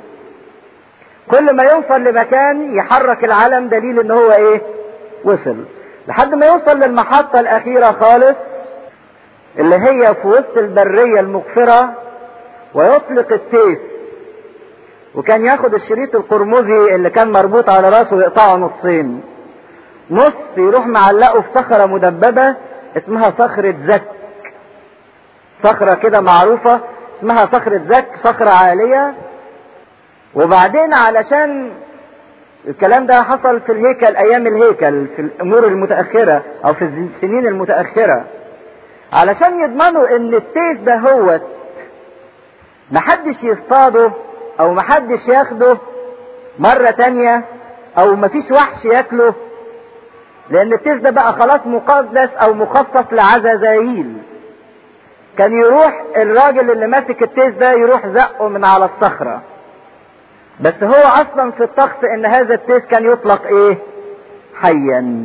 كل ما يوصل لمكان يحرك العلم دليل ان هو ايه وصل لحد ما يوصل للمحطة الاخيرة خالص اللي هي في وسط البرية المغفرة ويطلق التيس وكان ياخد الشريط القرمزي اللي كان مربوط على راسه ويقطعه نصين نص يروح معلقه في صخرة مدببة اسمها صخرة زك صخرة كده معروفة اسمها صخرة زك صخرة عالية وبعدين علشان الكلام ده حصل في الهيكل ايام الهيكل في الامور المتأخرة او في السنين المتأخرة علشان يضمنوا ان التيس ده هو محدش يصطاده او محدش ياخده مرة تانية او مفيش وحش ياكله لان التيس ده بقى خلاص مقدس او مخصص لعزازايل كان يروح الراجل اللي ماسك التيس ده يروح زقه من على الصخرة بس هو اصلا في الطقس ان هذا التيس كان يطلق ايه حيا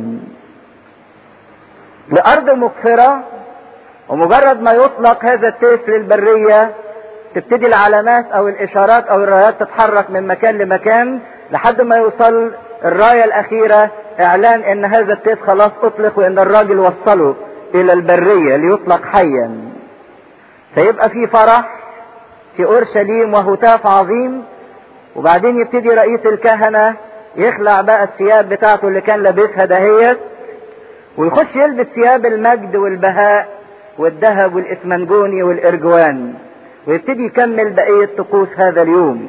لارض مغفرة ومجرد ما يطلق هذا التيس للبرية تبتدي العلامات او الاشارات او الرايات تتحرك من مكان لمكان لحد ما يوصل الراية الاخيرة اعلان ان هذا التيس خلاص اطلق وان الراجل وصله الى البرية ليطلق حيا فيبقى في فرح في اورشليم وهتاف عظيم وبعدين يبتدي رئيس الكهنة يخلع بقى الثياب بتاعته اللي كان لابسها دهيت ويخش يلبس ثياب المجد والبهاء والذهب والاسمنجوني والارجوان ويبتدي يكمل بقية طقوس هذا اليوم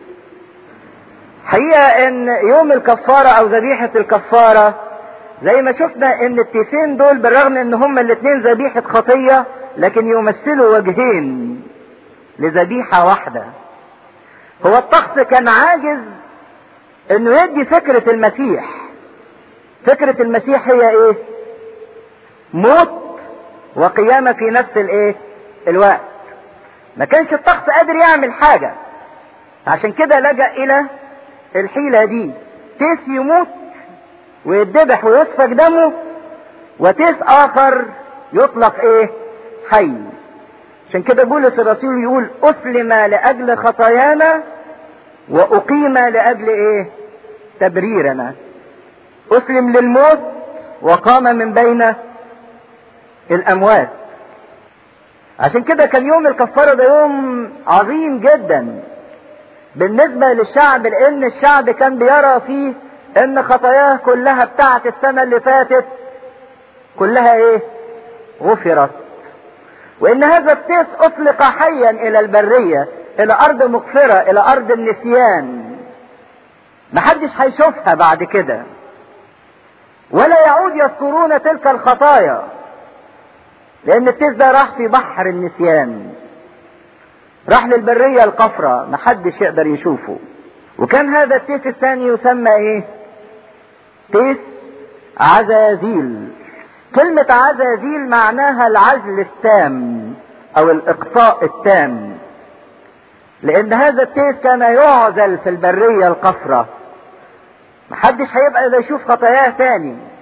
حقيقة ان يوم الكفارة او ذبيحة الكفارة زي ما شفنا ان التيسين دول بالرغم ان هما الاتنين ذبيحة خطية لكن يمثلوا وجهين لذبيحة واحدة هو الطقس كان عاجز انه يدي فكرة المسيح فكرة المسيح هي ايه موت وقيامة في نفس الايه الوقت ما كانش الطقس قادر يعمل حاجة عشان كده لجأ الى الحيلة دي تيس يموت ويتذبح ويسفك دمه وتيس اخر يطلق ايه حي عشان كده بولس الرسول يقول اسلم لاجل خطايانا واقيم لاجل ايه تبريرنا اسلم للموت وقام من بين الاموات عشان كده كان يوم الكفارة ده يوم عظيم جدا بالنسبة للشعب لان الشعب كان بيرى فيه ان خطاياه كلها بتاعت السنة اللي فاتت كلها ايه غفرت وان هذا التيس اطلق حيا الى البرية الى ارض مغفرة الى ارض النسيان محدش هيشوفها بعد كده ولا يعود يذكرون تلك الخطايا لان التيس ده راح في بحر النسيان راح للبرية القفرة محدش يقدر يشوفه وكان هذا التيس الثاني يسمى ايه تيس عزازيل كلمة عزازيل معناها العزل التام او الاقصاء التام لان هذا التيس كان يعزل في البرية القفرة محدش هيبقى اذا يشوف خطاياه تاني